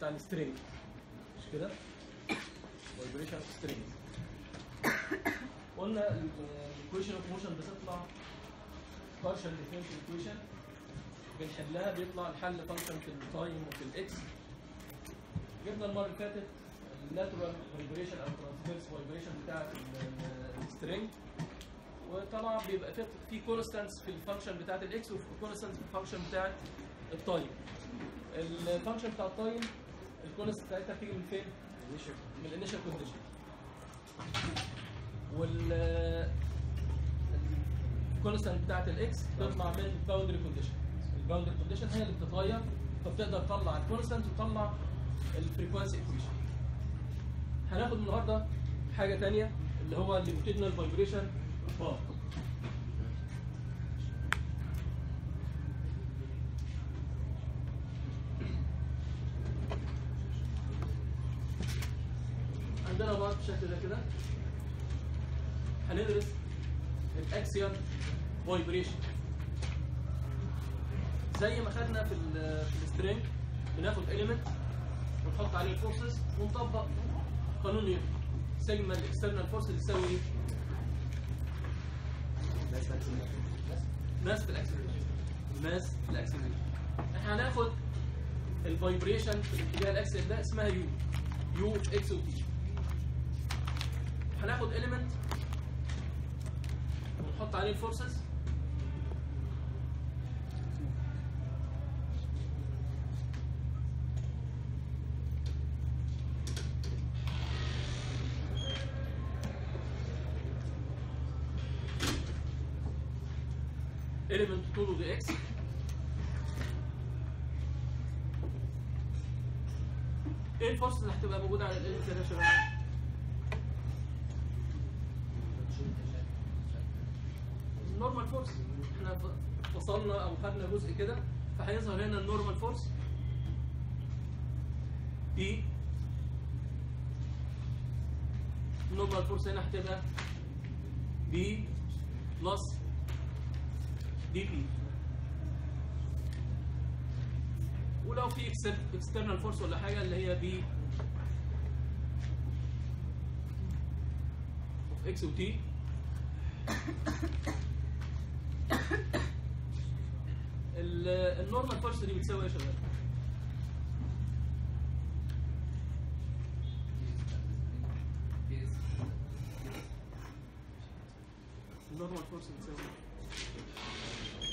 بتاع السترينج مش كده؟ فايبريشن سترينج قلنا الايكويشن اوف موشن بتطلع بارشال ديفرنشال ايكويشن بنحلها بيطلع الحل فانكشن في التايم وفي الاكس جبنا المره اللي فاتت الناتورال فايبريشن او ترانسفيرس فايبريشن بتاعت السترينج وطبعا بيبقى في في كونستانس في الفانكشن بتاعت الاكس وفي كونستانس في الفانكشن بتاعت التايم الفانكشن بتاع التايم الكونستانس بتاعتها بتيجي من فين؟ من الانيشال كونديشن وال الكونستانت بتاعت الاكس تطلع من الباوندري كونديشن الباوندري كونديشن هي اللي بتتغير فبتقدر تطلع الكونستانت وتطلع الفريكوانسي ايكويشن هناخد النهارده حاجه ثانيه اللي هو الليمتيدنال فايبريشن بار عندنا بار بالشكل ده كده هندرس الاكسيال فايبريشن زي ما خدنا في ال في السترينج بناخد اليمنت ونحط عليه فورسز ونطبق قانون نيوتن سيجما الاكسترنال فورس بتساوي ايه؟ ماس في الاكسلريشن ماس في الاكسلريشن احنا هناخد الفايبريشن في الاتجاه الاكسل ده اسمها يو يو في اكس وتي هناخد اليمنت ونحط عليه الفورسز element طوله دي اكس ايه الفورس اللي هتبقى موجوده على الاليمنت ده يا شباب؟ النورمال فورس احنا ف- فصلنا او خدنا جزء كده فهيظهر هنا النورمال فورس بي النورمال فورس هنا هتبقى بي بلس دي بي ولو في اكسترنال فورس ولا حاجه اللي هي بي اوف اكس وتي النورمال فورس دي بتساوي ايه يا شباب؟ النورمال فورس بتساوي ايه؟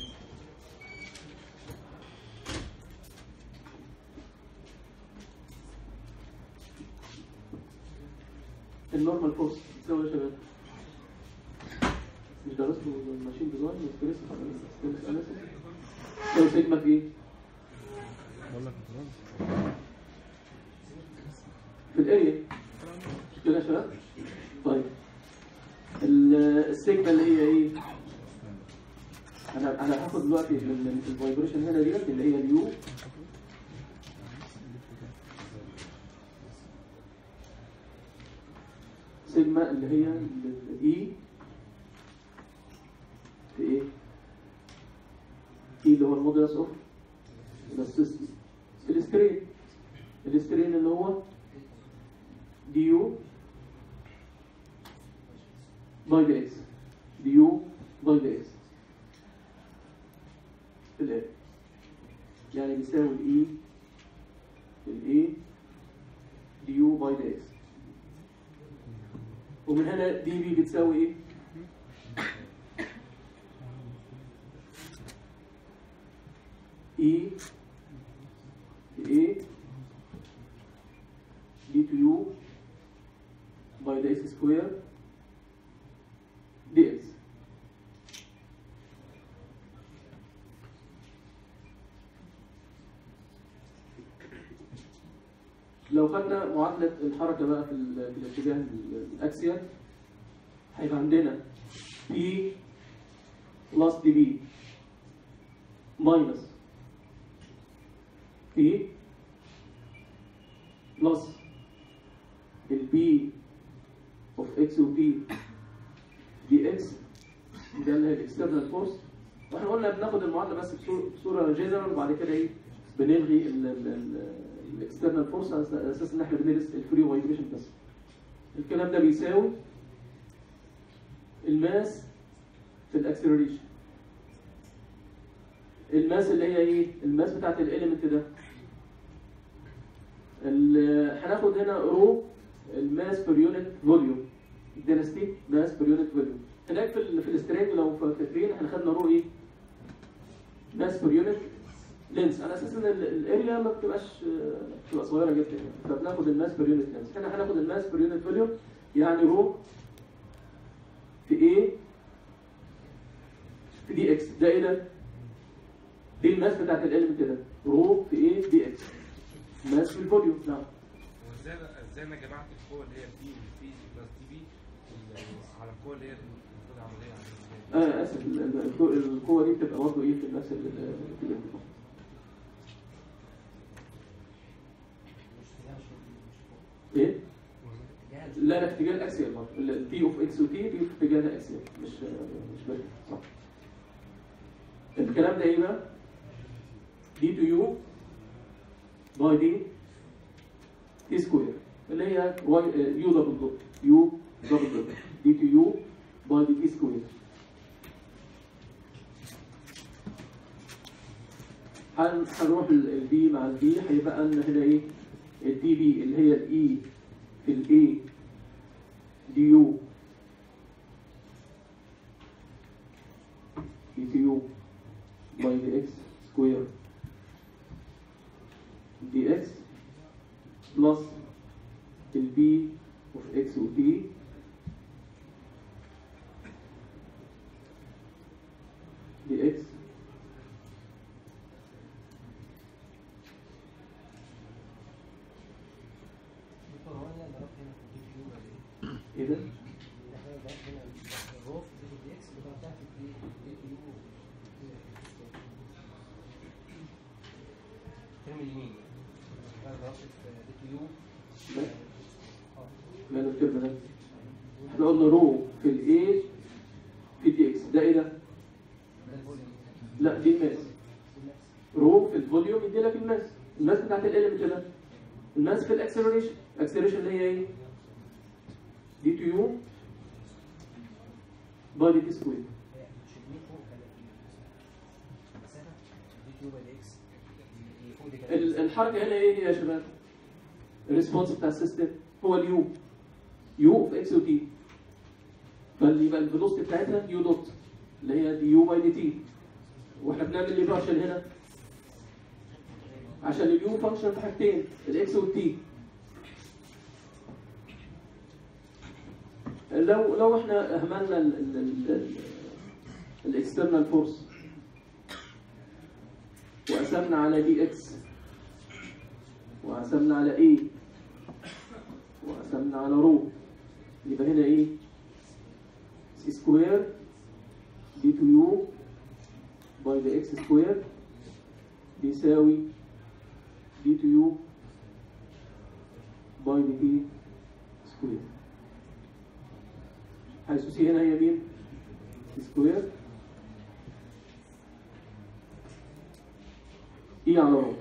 النورمال فورس بتساوي ايه يا شباب؟ مش درستوا الماشين ديزاين والستريس ستريس اناليسيس تساوي سيجما في ايه؟ بقول لك في الاريا مش كده يا شباب؟ طيب ال- السيجما اللي هي ايه؟ انا انا هاخد دلوقتي ال- ال- الفايبريشن هنا ديت اللي هي اليو سيجما اللي هي الاي في ايه؟ اي اللي هو المودولس اوف الاستيستي في السترين السترين اللي هو دي يو باي دي اس دي يو باي دي اس في الايه يعني بيساوي الاي الاي دي يو باي دي اس ومن هنا دي بي بتساوي ايه؟ اي اي دي تو يو باي دي اس سكوير دي اس لو خدنا معادلة الحركة بقى في, ال- في الاتجاه ال- الأكسيال هيبقى عندنا P بلس دي بي ماينس P بلس البي اوف اكس وبي دي اكس ده اللي هي الاكسترنال فورس واحنا قلنا بناخد المعادله بس بصور- بصوره جنرال وبعد كده ايه بنلغي الاكسترنال فورس على اساس ان احنا بندرس الفري فايبريشن بس الكلام ده بيساوي الماس في الاكسلريشن الماس اللي هي ايه الماس بتاعت الاليمنت ده ال- هناخد هنا رو الماس بير يونت فوليوم دينستي ماس بير يونت فوليوم هناك في ال في الاسترينج لو فاكرين احنا خدنا رو ايه ماس بير يونت لينس على اساس ان ال- الاريا ما بتبقاش آه، بتبقى صغيره جدا يعني فبناخد الماس بير يونت لينس هنا هناخد الماس بير يونت فوليوم يعني رو في ايه في دي اكس ده ايه ده؟ دي الماس بتاعت الاليمنت ده رو في ايه دي اكس ماس في الفوليوم نعم وازاي ازاي انا جمعت القوه اللي هي بي بي بلس دي بي على القوه اللي هي المفروض عمليه على اه اسف ال- ال- القوة- القوة دي بتبقى برضه ايه في نفس ال- ال- في الانتفاع. ايه؟ لا لا اتجاه الاكسيال برضه التي اوف اكس وتي دي في اتجاه الاكسيال مش مش فاكر صح الكلام ده ايه بقى؟ دي تو يو باي دي تي سكوير اللي هي واي يو دبل دوت يو دبل دوت دي تو يو باي دي تي سكوير هن- هنروح البي مع البي هيبقى لنا هنا ايه الدي بي اللي هي الاي في الاي دي يو دي تي يو باي دي اكس سكوير دي اكس بلس البي اوف اكس وتي دي اكس دكتور هو انا ضربت هنا في الدي كيو ولا ايه؟ ايه ده؟ احنا ضربت هنا الرو في دي دي اكس ضربتها في الدي دي كيو الترم اليمين انا ضربت في دي كيو لا. اه ماله الترم ده؟ احنا قلنا رو في الاي في دي اكس ده ايه ده؟ ده الفوليوم لا دي الماس رو في الفوليوم يدي لك الماس الماس بتاعت الاليمنت ده الماس في الاكسلريشن الاكسلريشن اللي هي ايه؟ دي تو يو باي دي تي سكوير هي مش اليمين فوق كانت المسافه دي كيو باي دي اكس اللي فوق دي ال- كانت الحركه هنا ايه يا شباب؟ الريسبونس بتاع السيستم هو اليو يو في اكس وتي فاللي يبقى الفيلوسيتي بتاعتها يو دوت اللي هي دي يو باي دي تي واحنا بنعمل ليه فانكشن هنا؟ عشان اليو فانكشن في حاجتين الاكس والتي لو لو احنا اهملنا الاكسترنال فورس وقسمنا على دي اكس وقسمنا على ايه وقسمنا على رو يبقى هنا ايه سي سكوير دي تو يو باي دي اكس سكوير بيساوي دي تو يو باي دي تي سكوير حيث سي هنا هي مين؟ سي سكوير اي على رو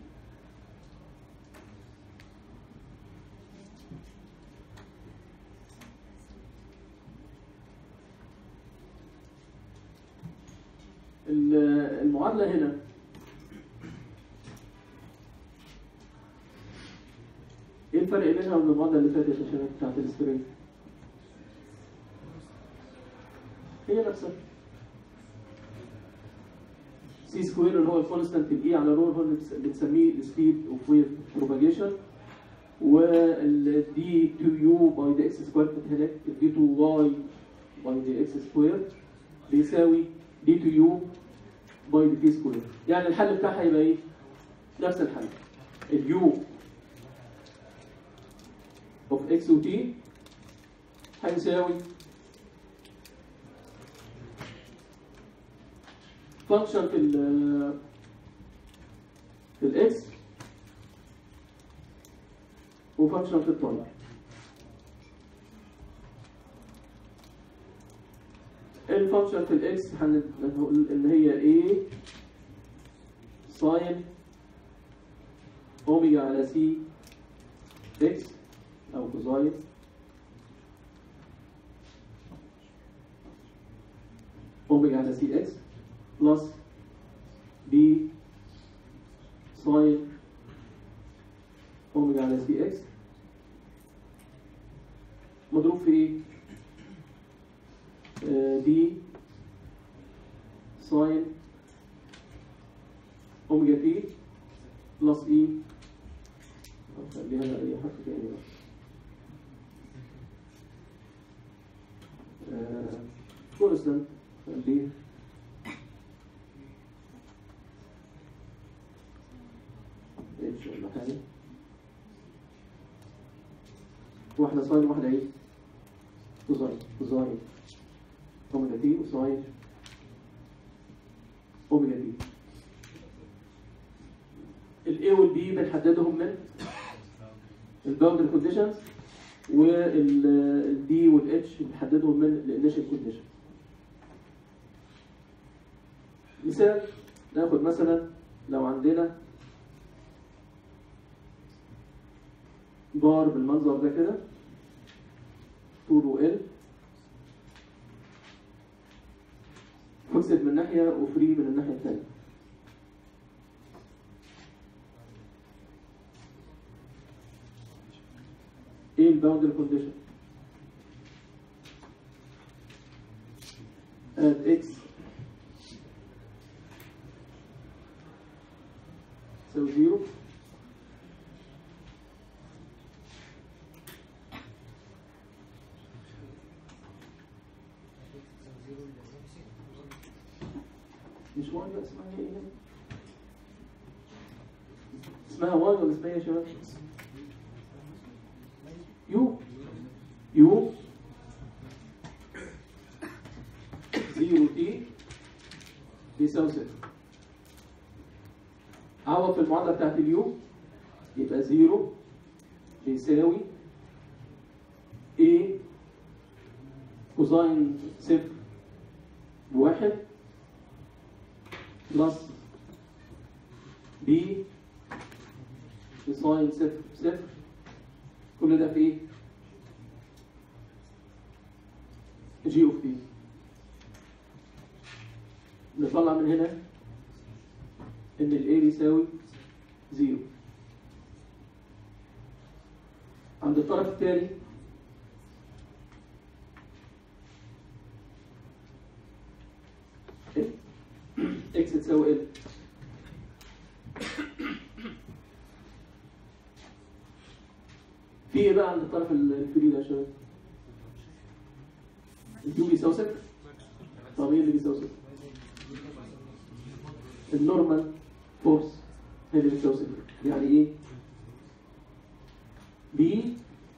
ال- المعادلة هنا ايه الفرق بينها وبين المعادلة اللي فاتت يا شباب بتاعت السبرينج؟ هي نفسها سي سكوير اللي هو الكونستانت الاي على رو هو اللي بنس- بنسميه السبيد اوف ويف بروباجيشن والدي 2 يو باي دي اكس سكوير كانت هناك دي 2 واي باي دي اكس سكوير بيساوي دي 2 يو باي دي تي سكوير يعني الحل بتاعها يبقى ايه؟ نفس الحل اليو اوف اكس وتي هيساوي فانكشن في ال في الاكس وفانكشن في الطالع الفانكشن في الاكس هنقول ان هي ايه ساين اوميجا على سي اكس او كوزاين اوميجا على سي اكس بلس بي ساين اوميجا على سي اكس مضروب في ايه؟ آه، دي ساين اوميجا تي بلس اي أو خليها بقى اي حرف تاني بقى كونستانت خليه اتش ولا حاجة واحدة ساين واحدة ايه؟ كوزاين كوزاين اوميجا تي وساين اوميجا تي الاي والبي بنحددهم من الباوندري كونديشنز والدي والاتش بنحددهم من الانيشال كونديشن مثال ناخد مثلا لو عندنا بار بالمنظر ده كده طوله ال فكسد من ناحية وفري من الناحية الثانية ايه الباوندري كونديشن at x تساوي زيرو مش واي بقى اسمها ايه هنا؟ اسمها واي ولا اسمها ايه يا شباب؟ يو يو زيرو تي بيساوي صفر عوض في المعادلة بتاعت اليو يبقى زيرو بيساوي A كوزاين صفر بواحد بلس B كوزاين صفر صفر كل ده في ايه؟ جي اوف تي نطلع من هنا ان الاي بيساوي زيرو عند الطرف الثاني اكس تساوي ال في ايه بقى عند الطرف الفري ده يا شباب؟ الكيو بيساوي صفر طب ايه اللي بيساوي صفر؟ النورمال فورس هي اللي بتساوي صفر يعني ايه؟ بي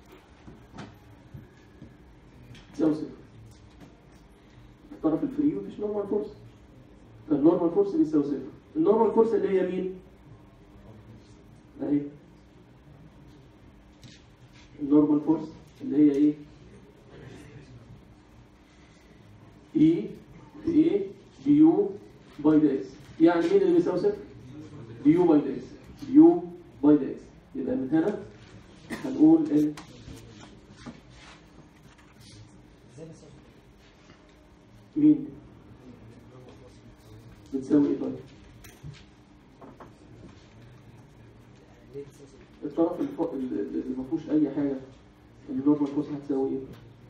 تساوي صفر الطرف الفري مفيش نورمال فورس فالنورمال فورس بيساوي صفر النورمال فورس اللي هي مين؟ اهي النورمال فورس اللي هي ايه؟ اي في ايه دي يو باي دي اكس يعني مين اللي بيساوي صفر؟ دي يو باي دي اكس دي يو باي دي اكس يبقى من هنا هنقول ان ازاي بس مين بتساوي ايه طيب؟ ليه بس الطرف الف- اللي اللي ما فيهوش اي حاجه النورمال فورس هتساوي ايه؟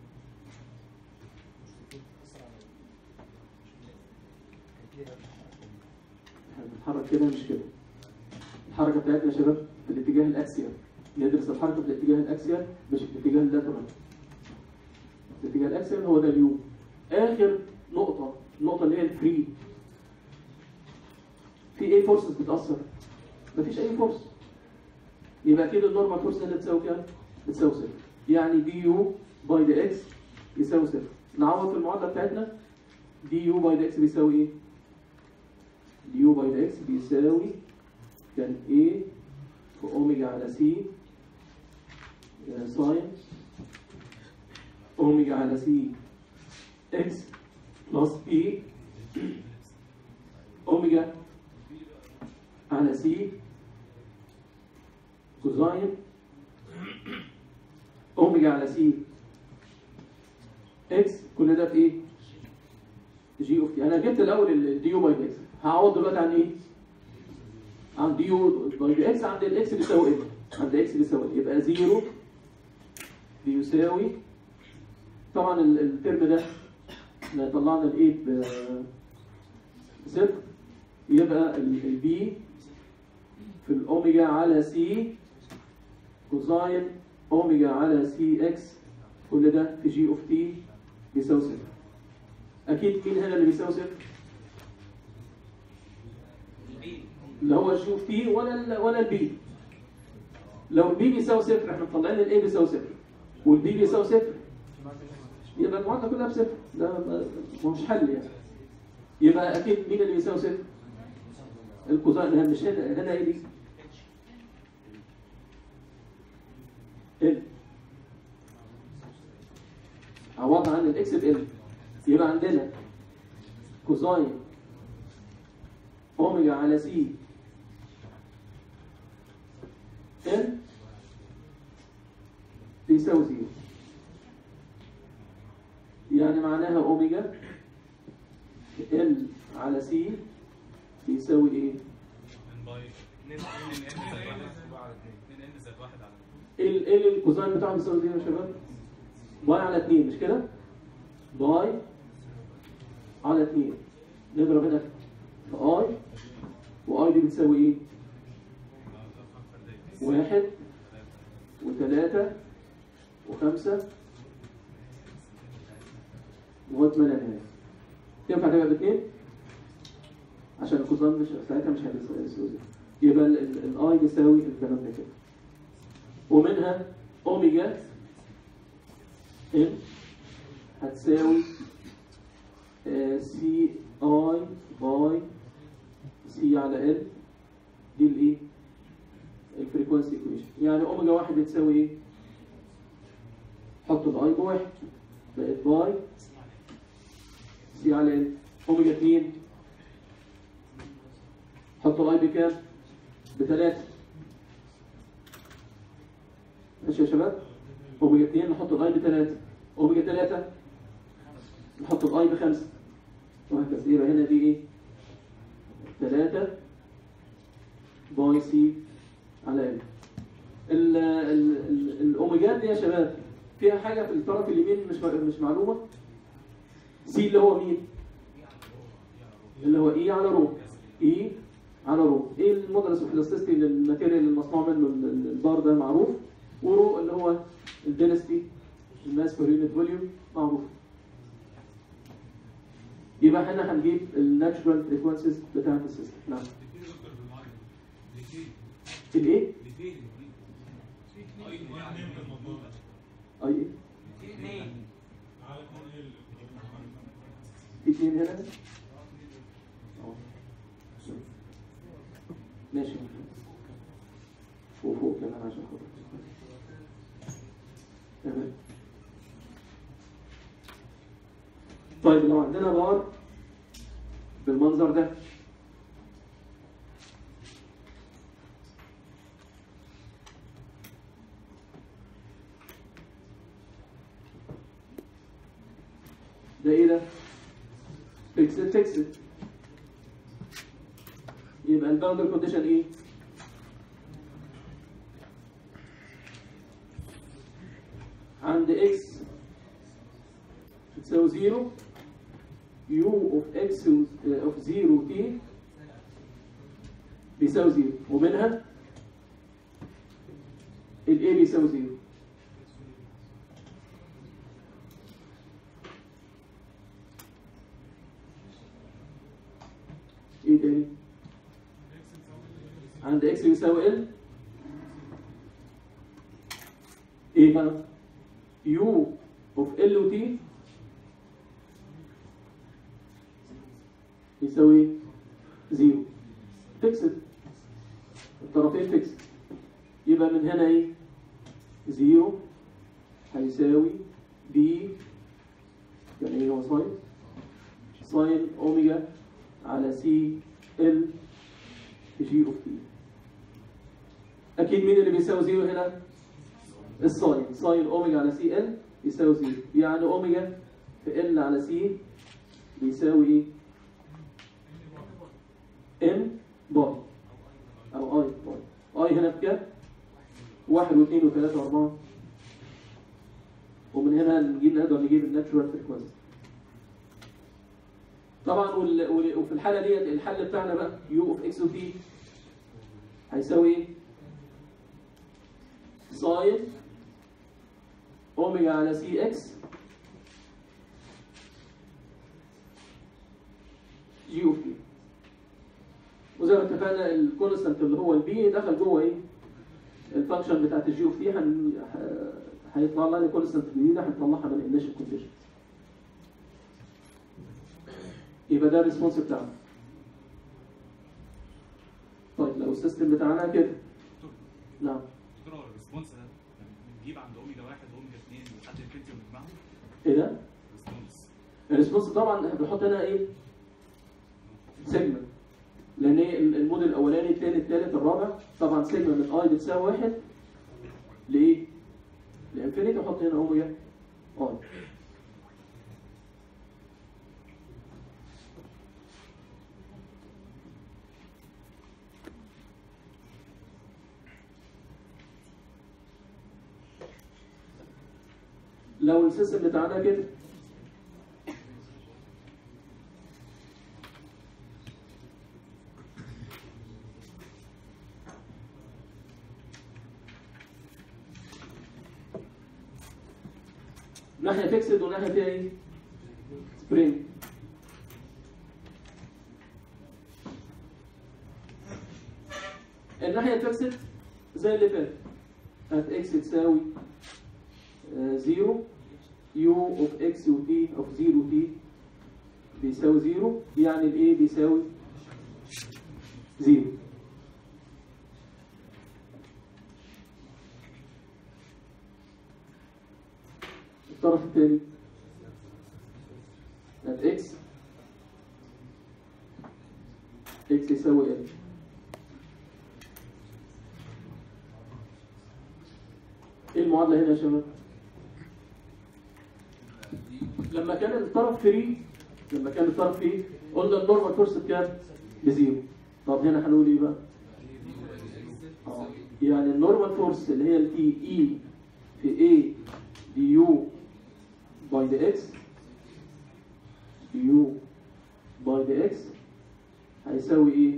احنا بنتحرك كده مش كده الحركه بتاعتنا يا شباب في الاتجاه الاكسيال ندرس الحركه في الاتجاه الاكسيال مش في الاتجاه اللاترال الاتجاه الاكسيال هو ده اليو اخر نقطه النقطه اللي هي الفري في ايه فورسز بتاثر مفيش اي فورس يبقى كده النورمال فورس هنا بتساوي كام بتساوي صفر يعني دي يو باي دي اكس يساوي صفر نعوض في المعادله بتاعتنا دي يو باي دي اكس بيساوي ايه دي يو باي دي اكس بيساوي كان ايه في اوميجا على سي ساين اوميجا على سي اكس بلس اي اوميجا على سي كوزاين اوميجا على سي اكس كل ده في ايه؟ جي اوف تي انا جبت الاول الدي يو باي اكس هعوض دلوقتي عن ايه؟ عن دي يو باي اكس عند الاكس بيساوي ايه؟ عند اكس بيساوي إيه؟ يبقى زيرو بيساوي طبعا ال- الترم ده احنا طلعنا الايه بصفر يبقى البي في الاوميجا على سي كوزاين اوميجا على سي اكس كل ده في جي اوف تي بيساوي صفر اكيد مين هنا اللي بيساوي صفر اللي هو الجي اوف تي ولا ال ولا البي لو البي بيساوي صفر احنا مطلعين الاي بيساوي صفر والبي بيساوي صفر يبقى المعادله كلها بصفر ده ما- ما مش حل يعني يبقى اكيد مين اللي بيساوي صفر؟ الكوزاين هنا مش هنا هنا ايه دي؟ ال عوض عن الاكس بال يبقى عندنا كوزاين اوميجا على سي ال بيساوي زيرو يعني معناها اوميجا ال على سي بيساوي ايه؟ ال ال الكوزاين بتاعه بيساوي زيرو يا شباب؟ باي على 2 مش كده؟ باي على 2 نضرب هنا في اي واي دي بتساوي ايه؟ واحد وثلاثة وخمسة لغاية ما لا نهاية. ينفع تبقى باثنين؟ عشان الكوزان مش ساعتها مش هيساوي زيرو. يبقى الاي بيساوي الكلام ده كده. ومنها اوميجا ان هتساوي سي اي باي سي على ال دي الايه؟ الفريكونسي ايكويشن يعني اوميجا واحد بتساوي ايه؟ حط الاي بواحد بقت باي سي على ال اوميجا 2 حط الاي بكام؟ بثلاثة ماشي يا شباب؟ اوميجا 2 نحط الاي بثلاثة اوميجا 3 نحط الاي بخمسة وهكذا يبقى هنا دي ايه؟ 3 باي سي على ال ال- ال- ال- الاوميجات دي يا شباب فيها حاجه في الطرف اليمين مش مش معلومه سي اللي هو مين اللي هو اي على رو اي على رو ايه المودرس اوف الاستيستي للماتيريال المصنوع منه ال- ال- البار ده معروف ورو اللي هو الدينستي الماس بير يونت فوليوم معروف يبقى احنا هنجيب الناتشورال فريكونسيز بتاعت السيستم نعم الايه؟ اي ايه؟ في اثنين هنا أهو. ماشي فوق فوق كمان عشان خاطر تمام طيب لو عندنا بار بالمنظر ده ده ايه ده؟ فيكسد فيكسد يبقى الباوندر كونديشن ايه؟ عند اكس بتساوي زيرو يو اوف اكس اوف زيرو تي بيساوي زيرو ومنها الاي بيساوي زيرو ايه تاني؟ عند اكس بيساوي ال ايه بقى؟ يو اوف ال و تي يساوي زيرو فيكسد الطرفين فيكسد يبقى من هنا ايه؟ زيرو هيساوي بي يعني ايه هو ساين؟ ساين اوميجا على سي ال في جي اوف تي اكيد مين اللي بيساوي زيرو هنا الساين ساين اوميجا على سي ال يساوي زيرو يعني اوميجا في ال على سي بيساوي ايه ام باي او اي باي اي هنا بكام واحد واثنين وثلاثة واربعة ومن هنا نجيب نقدر نجيب الناتشورال فريكونسي طبعا وال- وال- وفي الحالة ديت الحل بتاعنا بقى يو اوف اكس وتي هيساوي ايه؟ ساين اوميجا على سي اكس جي اوف تي وزي ما اتفقنا الكونستنت اللي هو البي دخل جوه ايه؟ الفانكشن بتاعت الجي اوف تي هن... ه- هيطلع لنا كونستنت جديده هنطلعها من الانيشال كونديشن يبقى ده الريسبونس بتاعنا طيب لو السيستم بتاعنا كده دكتور نعم دكتور هو الريسبونس ده بنجيب عند اوميجا واحد واوميجا اثنين لحد الفيديو ونجمعهم ايه ده؟ ريسبونس الريسبونس طبعا احنا بنحط هنا ايه؟ سيجما لان ايه الموديل الاولاني الثاني الثالث الرابع طبعا سيجما من اي بتساوي واحد لايه؟ لانفينيتي احط هنا اوميجا اي لو السيستم بتاعنا كده ناحية فيكسد وناحية فيها ايه؟ سبرينج الناحية الفيكسد زي اللي فات هات اكس تساوي آه، زيرو يو اوف اكس وتي اوف زيرو تي بيساوي زيرو يعني الايه بيساوي زيرو الطرف الثاني هات اكس اكس يساوي ال ايه المعادله هنا يا شباب لما كان الطرف فري لما كان الطرف فري قلنا النورمال فورس بكام بزيرو طب هنا هنقول ايه بقى آه. يعني النورمال فورس اللي هي التي اي في اي دي يو باي دي اكس دي يو باي دي اكس هيساوي ايه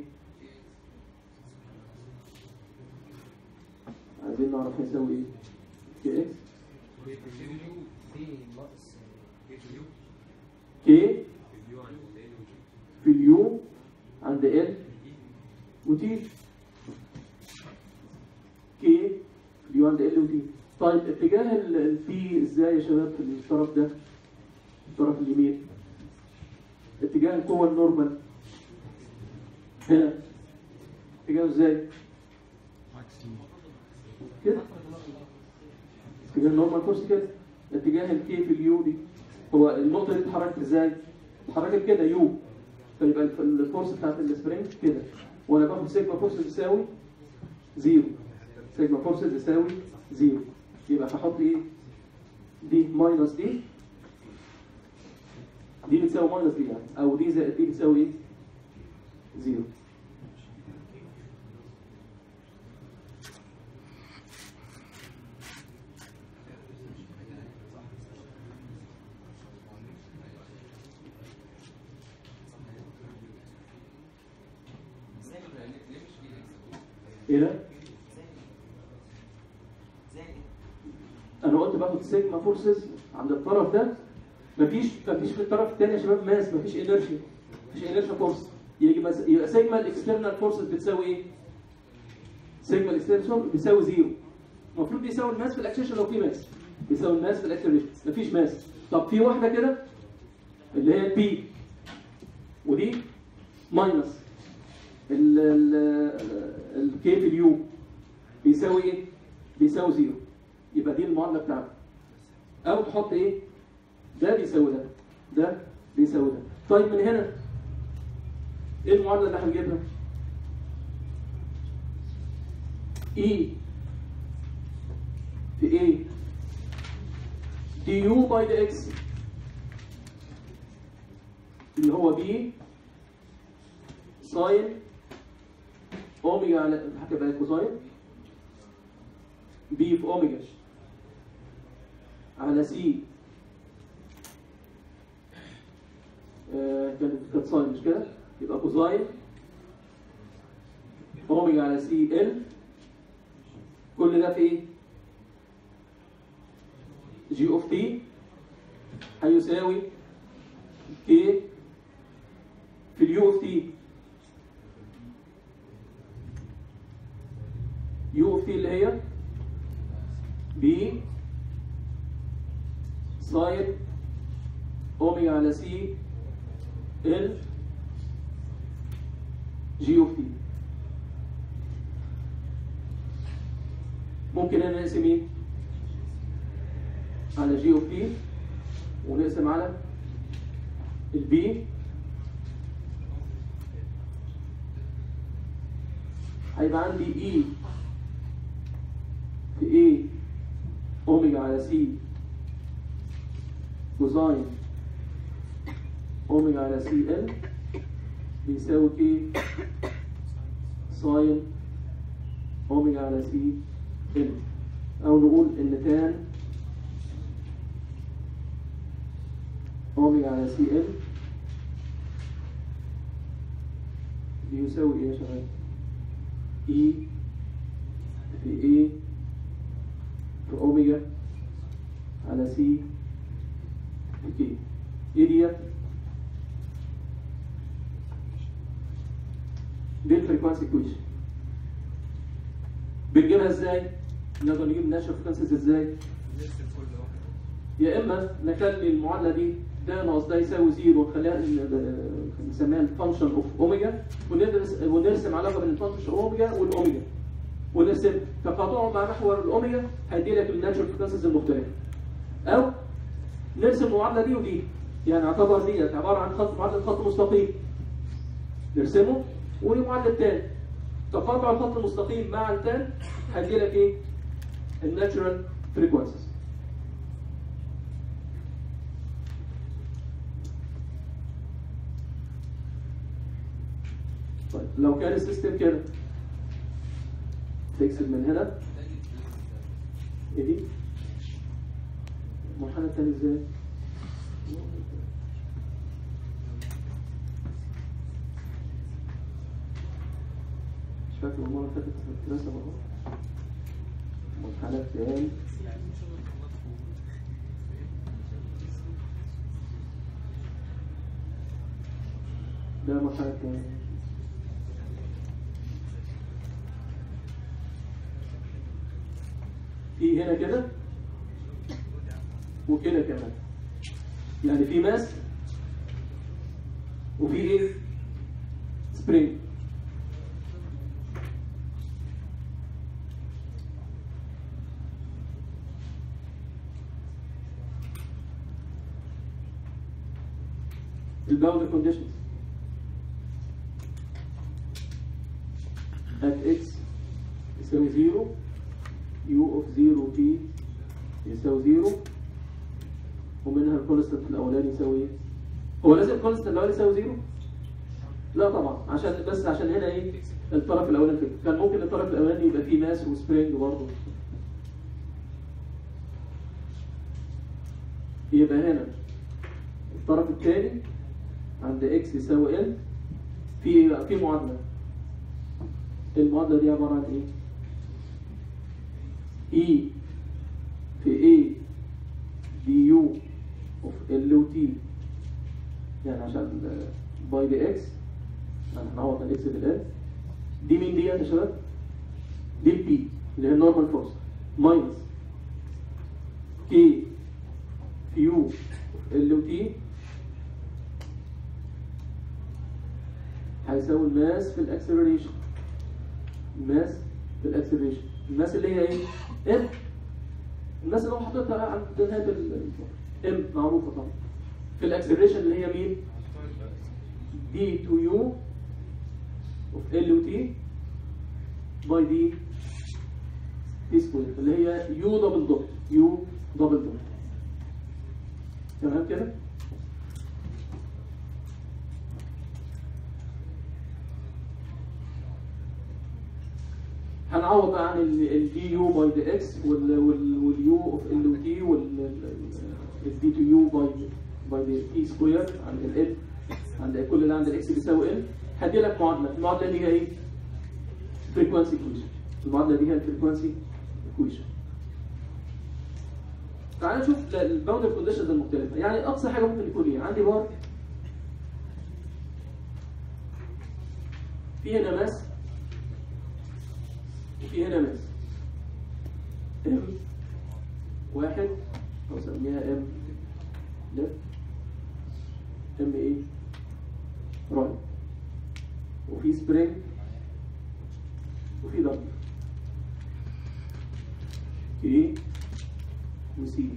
عايزين نعرف هيساوي ايه كي اكس دي ناقص كي في اليو عند ال وتي كي في اليو عند ال وتي طيب اتجاه التي ازاي يا شباب في الطرف ده الطرف اليمين اتجاه القوة النورمال هنا اتجاهه ازاي كده اتجاه النورمال كورس كده اتجاه الكي في اليو دي هو النقطة دي اتحركت ازاي؟ اتحركت كده يو فيبقى الف- الفورس بتاعت السبرينج كده وانا باخد سيجما فورس تساوي زيرو سيجما فورس تساوي زيرو يبقى هحط ايه؟ دي ماينس دي دي بتساوي ماينس دي يعني او دي زائد دي بتساوي ايه؟ زيرو ايه ده؟ انا قلت باخد سيجما فورسز عند الطرف ده مفيش مفيش في الطرف الثاني يا شباب ماس مفيش انرشيا مفيش انرشيا فورس يبقى يبقى سيجما الاكسترنال فورسز بتساوي ايه؟ سيجما الاكسترنال بيساوي زيرو المفروض بيساوي الماس في الاكسلريشن لو في ماس بيساوي الماس في الاكسلريشن مفيش ماس طب في واحده كده اللي هي بي ودي ماينس الكي في اليو بيساوي ايه؟ بيساوي زيرو يبقى دي المعادله بتاعتك او تحط ايه؟ ده بيساوي ده ده بيساوي ده طيب من هنا ايه المعادله اللي هنجيبها؟ E في A du by the x اللي هو B ساين اوميجا على هتبقى كوساين B في اوميجا على سي آه، كانت كانت ساين مش كده؟ يبقى كوساين اوميجا على سي ال كل ده في ايه؟ جي اوف تي هيساوي كي في اليو اوف تي يو اوف تي اللي هي بي ساين اوميجا على سي ال جي اوف تي ممكن هنا نقسم ايه؟ على جي اوف تي ونقسم على البي هيبقى عندي اي في اي اوميجا على سي كوزاين اوميجا على سي ال بيساوي كي ساين اوميجا على سي ال او نقول ان تان اوميجا على سي ال بيساوي ايه يا شباب؟ اي في اي في اوميجا على سي في كي ايه ديت؟ دي الفريكوانسي ايكويشن بنجيبها ازاي؟ نقدر نجيب ناتشرال فريكوانسيز ازاي؟ نرسم كل واحد يا اما نخلي المعادله دي ده ناقص ده يساوي زيرو ونخليها ن- نسميها الفانكشن اوف اوميجا وندرس ونرسم علاقه بين الفانكشن اوميجا والاوميجا ونرسم تقاطعه مع محور الاوميجا هيدي لك الناتشرال فريكونسيز المختلفه او نرسم المعادله دي ودي يعني اعتبر ديت عباره عن خط معادله خط مستقيم نرسمه والمعادله التاني تقاطع الخط المستقيم مع التان هيدي لك ايه؟ الناتشرال فريكونسيز طيب لو كان السيستم كده تكسب من هنا ايه دي؟ المرحلة التانية ازاي؟ مش فاكر المرة اللي فاتت اترسم اهو المرحلة التانية ده المرحلة التانية في هنا كده وكده كمان يعني في ماس وفي ايه سبرينج الباوندري كونديشنز at x يساوي 0 u of 0 t يساوي 0 ومنها الكونستنت الاولاني يساوي ايه؟ هو لازم الكونستنت الاولاني يساوي 0 لا طبعا عشان بس عشان هنا ايه الطرف الاولاني كده كان ممكن الطرف الاولاني يبقى فيه ماس وسبرينج برضه يبقى هنا الطرف الثاني عند اكس يساوي ال في ايه بقى؟ في معادله المعادله دي عباره عن ايه؟ E في A du of L و T يعني عشان باي دي اكس يعني هنعوض الاكس بالال دي مين ديت يا شباب؟ دي البي اللي هي النورمال فورس ماينس كي في يو اوف ال و تي هيساوي الماس في الاكسلريشن الماس في الاكسلريشن الماس اللي هي ايه؟ ام الماس اللي هو حاططها عند نهايه ال ام معروفه طبعا في الاكسلريشن اللي هي مين؟ دي تو يو اوف ال و تي باي دي تي سكوير اللي هي يو دبل دوت يو دبل دوت تمام كده؟ هنعوض بقى عن الدي يو باي دي اكس واليو اوف ال او تي والدي تو يو باي باي دي تي سكوير عند ال عند كل اللي عند الاكس بيساوي ال هدي لك معادله المعادله دي هي ايه؟ فريكوانسي ايكويشن المعادله دي هي الفريكوانسي ايكويشن تعال نشوف الباوندر كونديشنز المختلفه يعني اقصى حاجه ممكن يكون ايه عندي بار في هنا ماس وفي هنا ماس ام واحد او سميها ام ليفت ام ايه رايت وفي سبرينج وفي ضغط كي وسي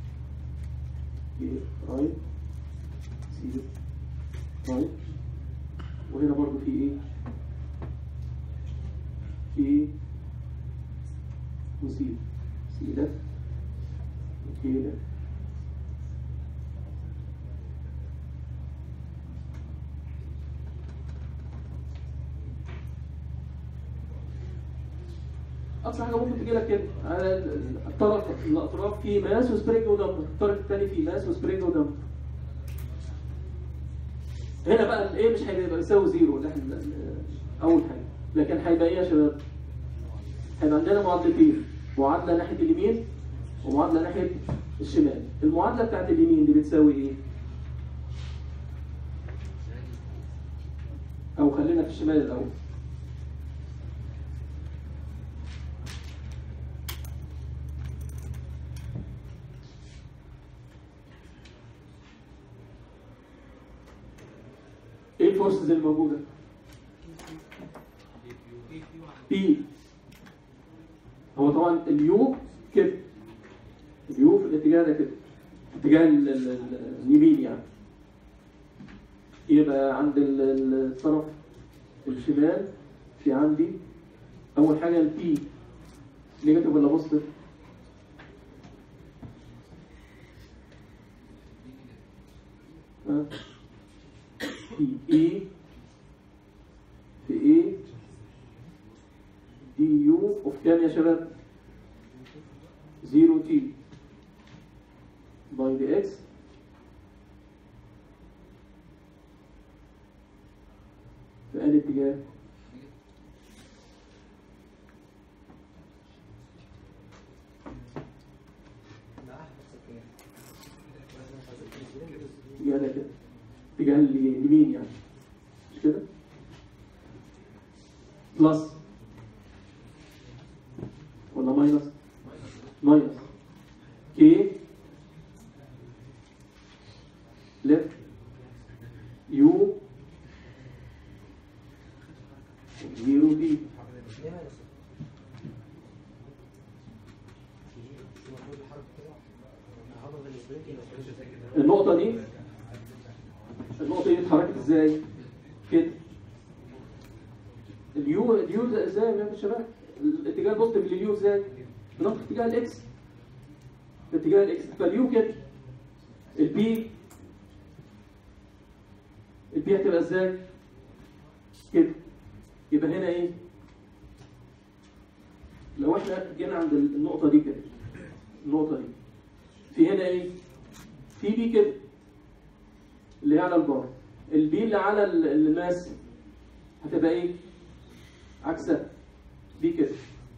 كي رايت سي رايت وهنا برضو في ايه كي وسي سي لفت وكي لفت اقصى حاجه ممكن تجي لك كده على الطرف الاطراف في ماس وسبرينج ودمبر الطرف الثاني في ماس وسبرينج ودمبر هنا بقى الايه مش هيبقى يساوي زيرو اللي احنا اول حاجه لكن هيبقى ايه يا شباب؟ هيبقى عندنا معادلتين معادله ناحيه اليمين ومعادله ناحيه الشمال المعادله بتاعت اليمين دي بتساوي ايه؟ او خلينا في الشمال الاول ايه الفورسز اللي موجوده؟ بي هو طبعا اليو كده اليو في الاتجاه ده كده اتجاه ال- ال- ال- اليمين يعني يبقى عند ال- ال- الطرف الشمال في عندي اول حاجه البي نيجاتيف ولا بوزيتيف؟ ها في اي في اي دي يو اوف كام يا شباب؟ 0 تي باي دي اكس في أي اتجاه؟ اتجاه ده كده اتجاه اليمين يعني مش كده؟ بلس ولا ماينس؟ ماينس كي ليفت يو زيرو دي ليه ما يصير؟ المفروض الحركة كده هضغط السبرينج يبقى النقطة دي النقطة دي اتحركت ازاي؟ كده اليو اليو ده ازاي يا شباب؟ الاتجاه البوزيتيف لليو ازاي؟ بنفس اتجاه الاكس في اتجاه الاكس فاليو كده البي البي هتبقى ازاي؟ كده يبقى هنا ايه؟ لو احنا جينا عند النقطة دي كده النقطة دي في هنا ايه؟ في بي كده اللي هي على البار البي اللي على ال- الماس هتبقى ايه؟ عكسها بي كده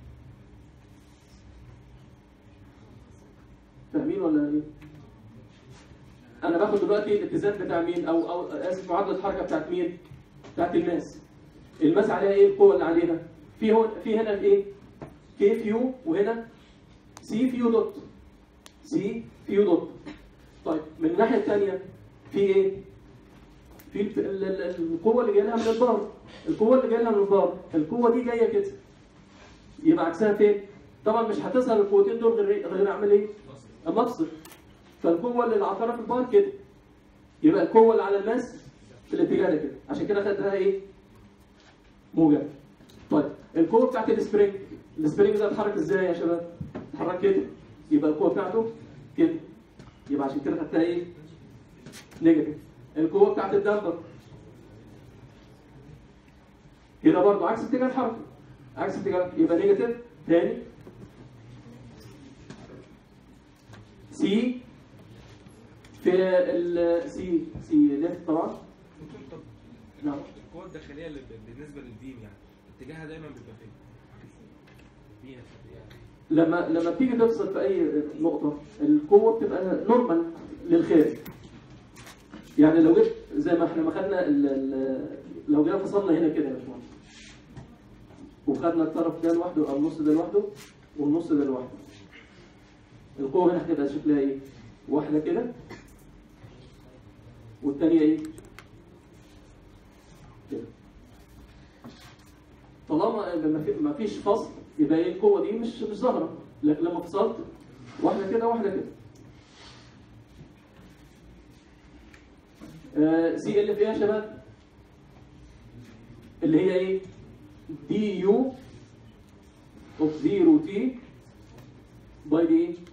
فاهمين ولا ايه؟ انا باخد دلوقتي الاتزان بتاع مين او او اسف معادله الحركه بتاعت مين؟ بتاعت الماس الماس عليها ايه القوه اللي عليها؟ في هون في هنا ايه؟ كي فيو وهنا سي فيو دوت سي فيو دوت طيب من الناحيه الثانيه في ايه؟ في الف- ال- ال- القوه اللي جايه لها من البار القوه اللي جايه لها من البار القوه دي جايه كده يبقى عكسها فين؟ طبعا مش هتظهر القوتين دول غير غير اعمل ايه؟ اما افصل فالقوه اللي على طرف البار كده يبقى القوه اللي على الماس في الاتجاه ده كده عشان كده خدتها ايه؟ موجب طيب القوه بتاعت السبرينج السبرينج ده اتحرك ازاي يا شباب؟ اتحرك كده يبقى القوه بتاعته كده يبقى عشان كده خدتها ايه؟ نيجاتيف القوه بتاعت الدمبر كده برضه عكس اتجاه الحركه عكس اتجاه يبقى نيجاتيف تاني سي في ال سي سي ليفت طبعا دكتور طب نعم. القوة الداخلية اللي ب- بالنسبة للبيم يعني اتجاهها دايما بيبقى فين؟ فيها يعني لما لما بتيجي تفصل في اي نقطه القوه بتبقى نورمال للخارج يعني لو جيت زي ما احنا ما خدنا ال- ال- لو جينا فصلنا هنا كده يا باشمهندس وخدنا الطرف ده لوحده او النص ده لوحده والنص ده لوحده القوه هنا هتبقى شكلها ايه؟ واحده كده والثانيه ايه؟ كده طالما لما في- ما فيش فصل يبقى ايه القوه دي مش مش ظاهره لكن لما فصلت واحده كده واحده كده سي ال في ايه يا شباب اللي هي ايه دي يو اوف 0 تي باي دي ايه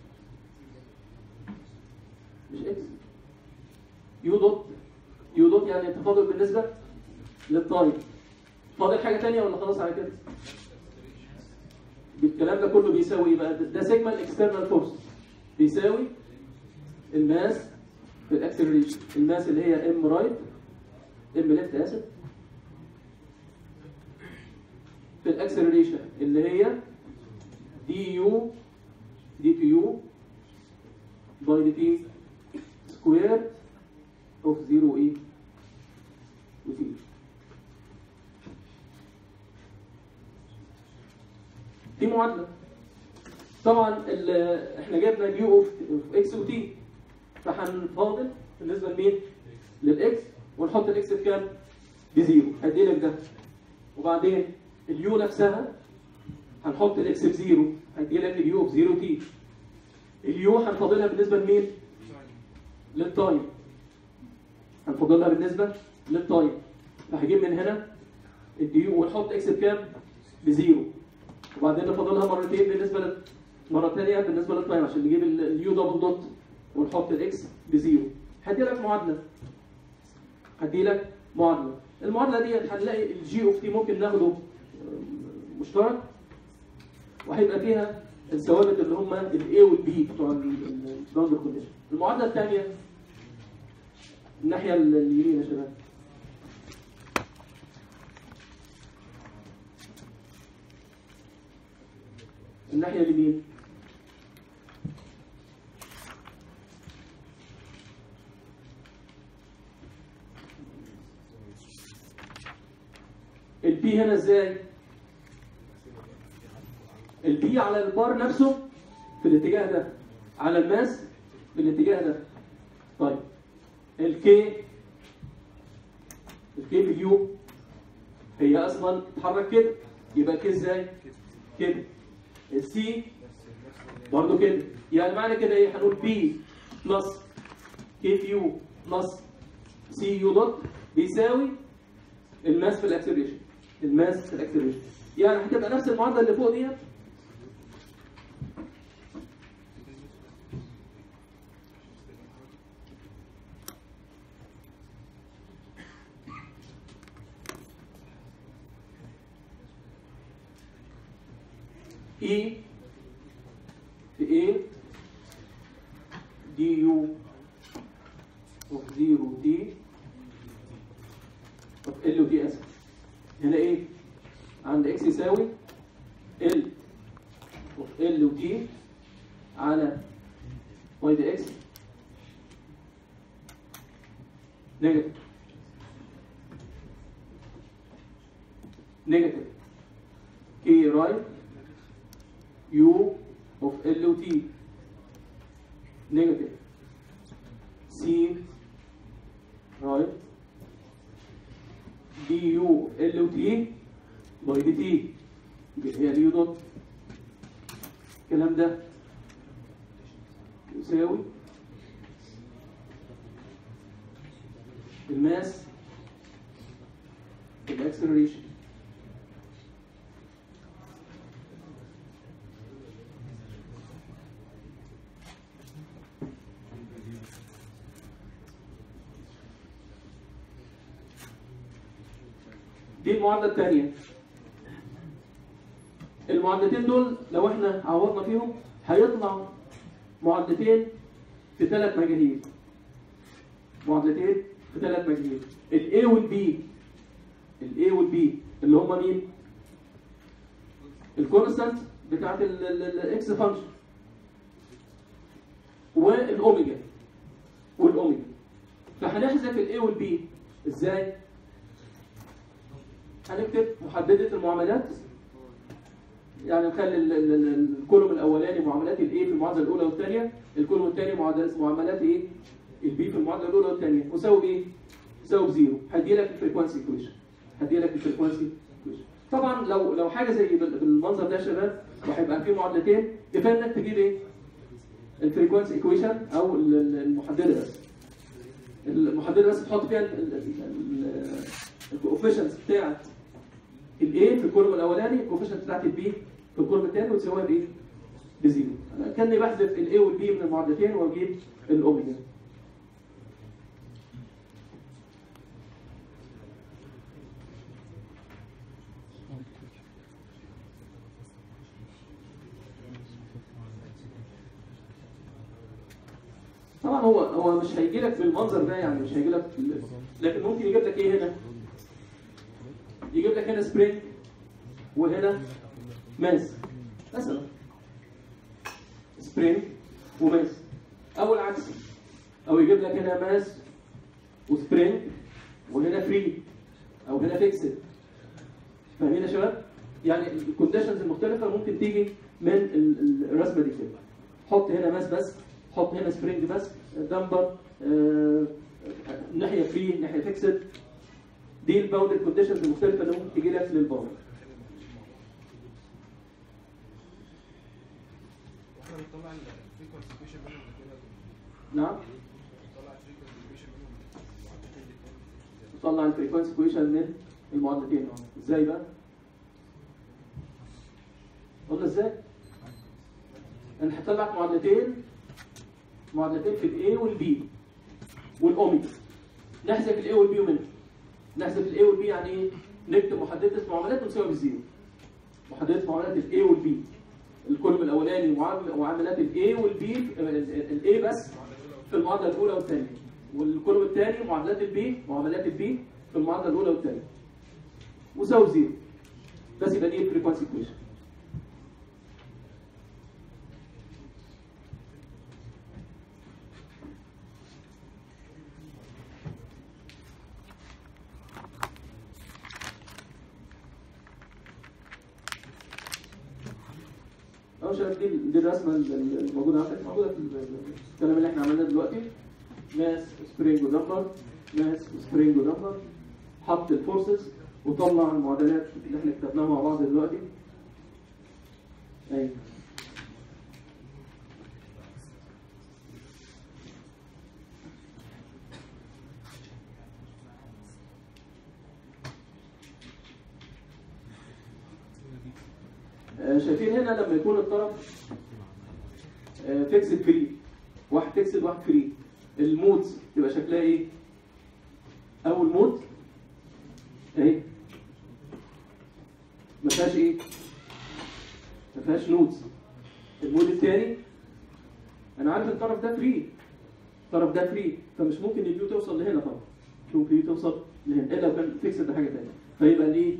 مش اكس يو دوت يو دوت يعني التفاضل بالنسبه للطاير فاضل حاجه ثانيه ولا خلاص على كده الكلام ده كله بيساوي ايه بقى ده- ده سيجما الاكسترنال فورس بيساوي الماس في الاكسلريشن الماس اللي هي ام رايت ام ليفت اسف في الاكسلريشن اللي هي دي يو دي تي يو باي دي تي سكوير اوف 0 ايه وتي دي معادله طبعا ال- احنا جبنا اليو اوف اكس وتي فهنفاضل بالنسبه لمين؟ للاكس ونحط الاكس بكام؟ بزيرو هدي لك ده وبعدين اليو نفسها هنحط الاكس بزيرو هدي لك اليو بزيرو تي اليو هنفاضلها بالنسبه لمين؟ للتايم هنفاضلها بالنسبه للتايم فهجيب من هنا الديو ونحط اكس بكام؟ بزيرو وبعدين نفضلها مرتين بالنسبه لل... مره ثانيه بالنسبه للتايم عشان نجيب ال- اليو دبل دوت ونحط الاكس بزيرو هدي لك معادله هدي لك معادله المعادله دي هنلاقي الجي اوف تي ممكن ناخده آم، مشترك وهيبقى فيها الثوابت اللي هم الاي والبي بتوع الباوندر كونديشن المعادله الثانيه الناحيه ال- اليمين يا شباب الناحيه اليمين البي هنا ازاي البي على البار نفسه في الاتجاه ده على الماس في الاتجاه ده طيب الكي الكي باليو هي اصلا تتحرك كده يبقى كي ازاي كده السي نفس نفس برضه كده يعني معنى كده ايه هنقول بي بلس كي في يو بلس سي يو دوت بيساوي الماس في الاكسلريشن الماس في الاكسلريشن يعني هتبقى نفس المعادله اللي فوق ديت E في A دي يو اوف 0 تي اوف ال ودي اسف هنا ايه؟ عند اكس يساوي ال اوف ال وتي على واي دي اكس نيجاتيف نيجاتيف كي رايت يو اوف ال وتي نيجاتيف سي رايت دي يو ال وتي باي دي تي هي اليو دوت الكلام ده يساوي الماس الاكسلريشن دي المعادله الثانيه المعادلتين دول لو احنا عوضنا فيهم هيطلع معادلتين في ثلاث مجاهيل معادلتين في ثلاث مجاهيل الاي والبي الاي والبي اللي هم مين؟ الكونستانت بتاعت الاكس فانكشن والاوميجا والاوميجا فهنحذف الاي والبي ازاي؟ هنكتب محدده المعاملات يعني نخلي ال- ال- ال- الكولوم الاولاني معاملات الاي في المعادله الاولى والثانيه الكولوم الثاني معادلات معاملات ايه البي في المعادله الاولى والثانيه وساوي بايه ساوي بزيرو هدي لك الفريكوانسي ايكويشن هدي لك الفريكوانسي ايكويشن طبعا لو لو حاجه زي بال- بالمنظر ده يا شباب وهيبقى في معادلتين كفايه انك تجيب ايه الفريكوانسي ايكويشن او ال- ال- المحدده بس المحدده بس تحط فيها الكوفيشنز بتاعت الاي في الكولوم الاولاني الكوفيشنت بتاعت البي في الكولوم الثاني وتساويها بايه؟ بزيرو انا كاني بحذف الاي والبي من المعادلتين واجيب الاوميجا طبعا هو هو مش هيجي لك بالمنظر ده يعني مش هيجي لك لكن ممكن يجيب لك ايه هنا؟ يجيب لك هنا سبرينج وهنا ماس مثلا سبرينج وماس او العكس او يجيب لك هنا ماس وسبرينج وهنا فري او هنا فيكسد فاهمين يا شباب؟ يعني الكونديشنز المختلفه ممكن تيجي من ال- ال- الرسمه دي كده حط هنا ماس بس حط هنا سبرينج بس دمبر آه، ناحيه فري ناحيه فيكسد دي الباوندر كونديشنز المختلفه اللي ممكن تيجي لك للباوندر واحنا بنطلع الفريكونسي ايكويشن منهم كده نعم بنطلع الفريكونسي ايكويشن منهم المعادلتين دي طلع الفريكونسي كويشن من المعادلتين اهو ازاي بقى؟ قلنا ازاي؟ انا هطلع معادلتين معادلتين في الاي والبي والاوميجا نحذف الاي والبي منهم نحذف الاي والبي يعني ايه؟ نكتب محدده معاملات ونساوي بالزيرو محدده معاملات الاي والبي الكولوم الاولاني معامل- معاملات الاي والبي الاي بس في المعادله الاولى والثانيه والكولوم الثاني معادلات البي معاملات البي في المعادله الاولى والثانيه وساوي زيرو بس يبقى دي الفريكونسي ايكويشن اهو شايف دي دي الرسمه ال- الموجوده عندك موجوده في ال- الكلام اللي احنا عملناه دلوقتي ماس سبرينج ونمبر ماس سبرينج ونمبر حط الفورسز وطلع المعادلات اللي احنا كتبناها مع بعض دلوقتي ايوه آه، شايفين هنا لما يكون الطرف فيكسد فري واحد فيكسد واحد فري المودز تبقى شكلها ايه؟ اول مود اهي ما فيهاش ايه؟ ما فيهاش نودز المود الثاني انا عارف الطرف ده فري الطرف ده فري فمش ممكن الفيو توصل لهنا طبعا مش ممكن الفيو توصل لهنا الا لو كان فيكسد ده حاجه ثانيه فيبقى ليه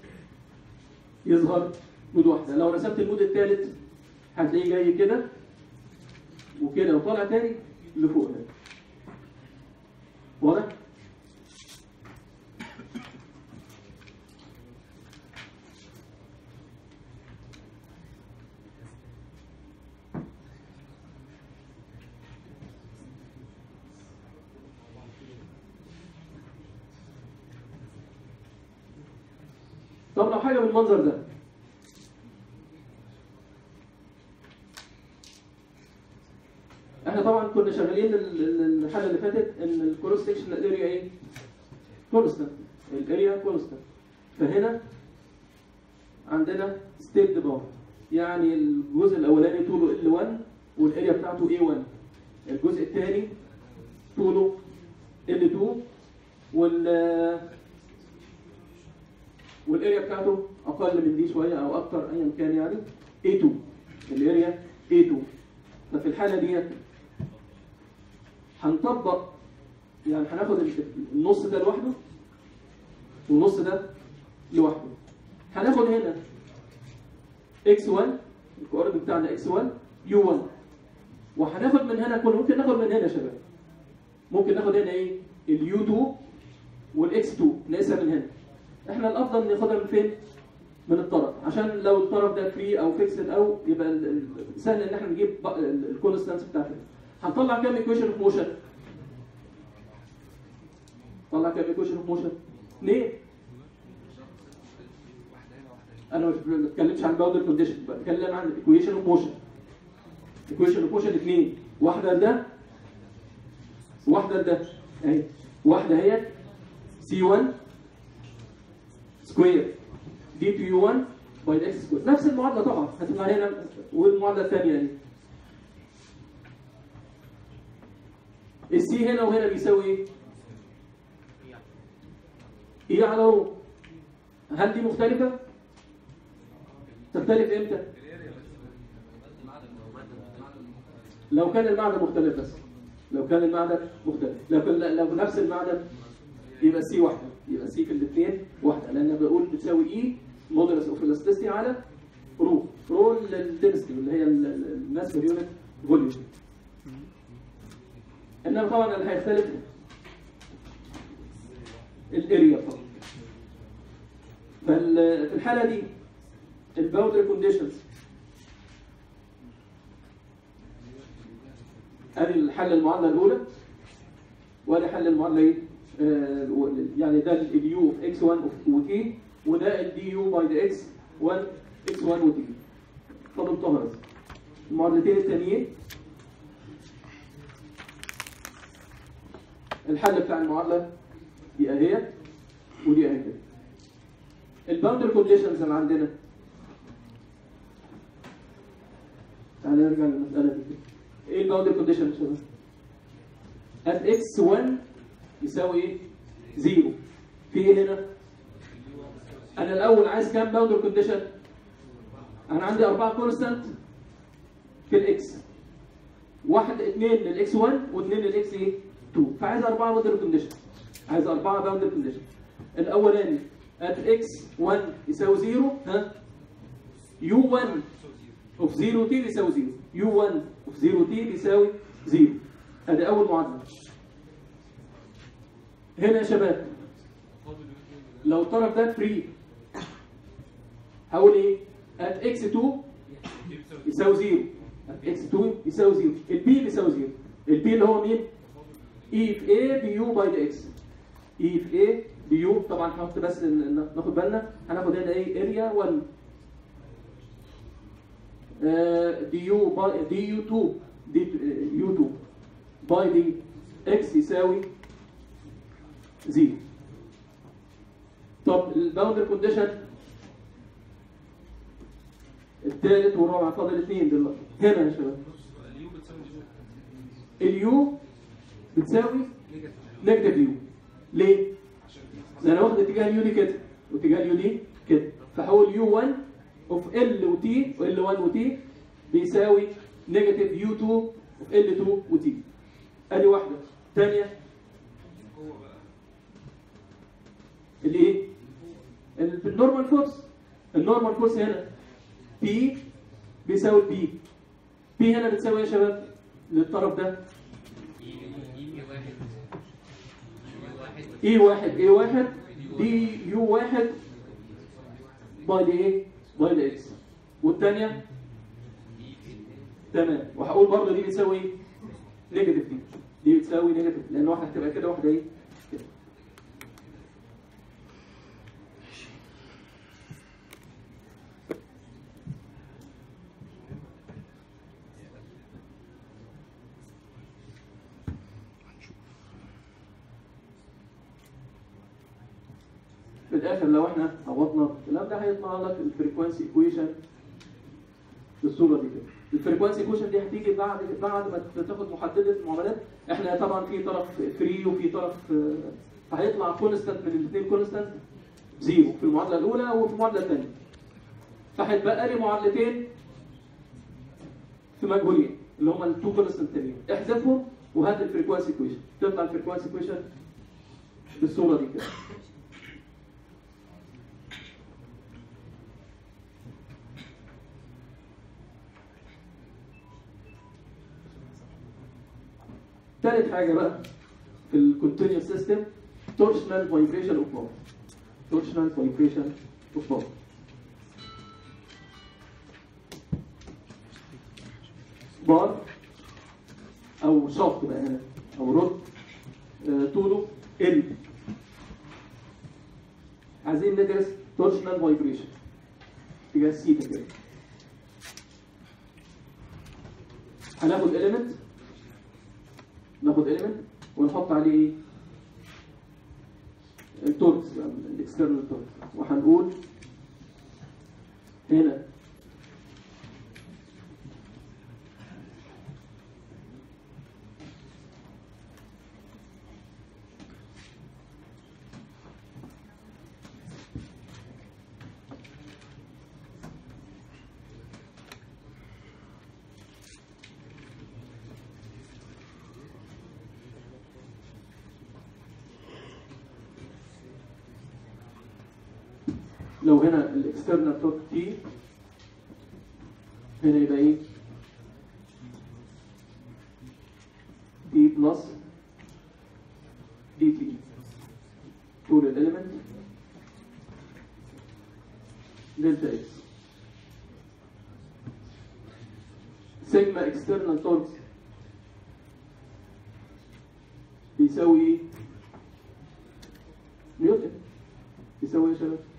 يظهر مود واحده لو رسمت المود الثالث هتلاقيه جاي كده وكده وطالع تاني لفوق هنا واضح؟ طب لو حاجه بالمنظر ده احنا طبعا كنا شغالين ال- ال- الحاله اللي فاتت ان الكروس سكشن الاريا ايه؟ كونستانت الاريا كونستانت فهنا عندنا ستيب باوند يعني الجزء الاولاني طوله ال1 والاريا بتاعته A1 الجزء الثاني طوله L2 وال والاريا بتاعته اقل من دي شويه او اكتر ايا كان يعني A2 الاريا A2 ففي الحاله ديت هنطبق يعني هناخد ال- النص ده لوحده والنص ده لوحده هناخد هنا x1 الكوردينت بتاعنا x1 u1 وهناخد من هنا كله ممكن ناخد من هنا يا شباب ممكن ناخد هنا ايه اليو 2 والاكس 2 نقيسها من هنا احنا الافضل ناخدها من فين من الطرف عشان لو الطرف ده فري او فيكسد او يبقى ال- ال- سهل ان احنا نجيب الكونستانس بتاعتنا هنطلع كام ايكويشن اوف موشن طلع كام ايكويشن اوف موشن اثنين انا مش ما بتكلمش عن باودر كونديشن بتكلم عن ايكويشن اوف موشن ايكويشن اوف موشن اثنين واحده لده واحده لده اهي واحده هي سي 1 سكوير دي تو يو 1 باي اكس سكوير نفس المعادله طبعا هتطلع هنا والمعادله الثانيه دي السي هنا وهنا بيساوي ايه؟ ايه على رو هل دي مختلفه؟ تختلف امتى؟ لو كان المعدن مختلف بس لو كان المعدن مختلف لو كان لو نفس المعدن يبقى سي واحده يبقى سي في الاثنين واحده لان أنا بقول بتساوي اي مودولس اوف الاستيستي على رو رو الدنسيتي اللي هي الماس بير يونت فوليوم انما طبعا اللي هيختلف الاريا فقط ففي الحاله دي الباودري كونديشنز ادي الحل المعادله الاولى وادي حل المعادله ايه؟ آه، و- يعني ده اليو في اكس 1 وتي وده الدي يو باي ذا اكس 1 اكس 1 وتي فاضل طهر المعادلتين التانيين الحل بتاع المعادله دي اهي ودي اهي كده الباوندري كونديشنز اللي عندنا تعالى نرجع للمساله دي ايه الباوندري كونديشن يا شباب؟ at x1 يساوي ايه؟ زيرو في ايه هنا؟ انا الاول عايز كام باوندري كونديشن؟ انا عندي اربعه كونستانت في الاكس واحد اثنين للاكس 1 واثنين للاكس ايه؟ 2 فعايز اربعه باوندري كونديشن عايز اربعه باوندري كونديشن الاولاني at x1 يساوي زيرو ها u1 اوف 0 تي بيساوي 0 يو 1 اوف 0 تي بيساوي 0 ادي اول معادله هنا يا شباب لو الطرف ده فري هقول ايه at x2 يساوي 0 at x2 يساوي 0 البي بيساوي 0 البي اللي هو مين e في a بيو باي ذا x e في a بيو طبعا هنحط بس ن- ن- ناخد بالنا هناخد هنا ايه اريا 1 دي يو باي دي يو 2 دي يو 2 باي دي اكس يساوي زيرو طب الباوندر كونديشن الثالث والرابع فاضل اثنين دلوقتي هنا يا شباب اليو بتساوي زيرو اليو بتساوي نيجاتيف يو ليه؟ لان انا واخد اتجاه اليو دي كده واتجاه اليو دي كده فحول يو 1 اوف ال وتي ال 1 وتي بيساوي نيجاتيف يو 2 اوف ال 2 وتي ادي واحده ثانيه الايه؟ ال- النورمال فورس النورمال فورس هنا بي بيساوي بي بي هنا بتساوي ايه يا شباب؟ للطرف ده اي واحد اي واحد دي يو واحد باي دي ايه؟ باي دي اكس والثانية تمام وهقول برضه دي بتساوي ايه؟ نيجاتيف دي دي بتساوي نيجاتيف لان واحدة هتبقى كده واحدة ايه؟ كده في الاخر لو احنا عوضنا الكلام ده هيطلع لك الفريكوانسي ايكويشن بالصوره دي كده الفريكوانسي ايكويشن دي هتيجي بعد بعد ما تاخد محدده المعاملات احنا طبعا في طرف فري وفي طرف آه، فهيطلع كونستانت من الاثنين كونستانت زيرو في المعادله الاولى وفي المعادله الثانيه فهيتبقى لي معادلتين في مجهولين اللي هما التو كونستنت التانيين احذفهم وهات الفريكوانسي ايكويشن تطلع الفريكوانسي ايكويشن بالصوره دي كده تالت حاجه بقى في الكونتينيوس سيستم torsional vibration of bar torsional vibration of bar بار او شافت بقى هنا او رد آه، طوله ال عايزين ندرس torsional vibration تجاه السيتا كده هناخد element ناخد element ونحط عليه ايه التوركس الاكسترنال توركس وهنقول هنا لو هنا الاكسترنال تورك تي هنا يبقى ايه دي بلس دي تي طول الاليمنت دلتا اكس سيجما اكسترنال تورك بيساوي ايه نيوتن بيساوي ايه يا شباب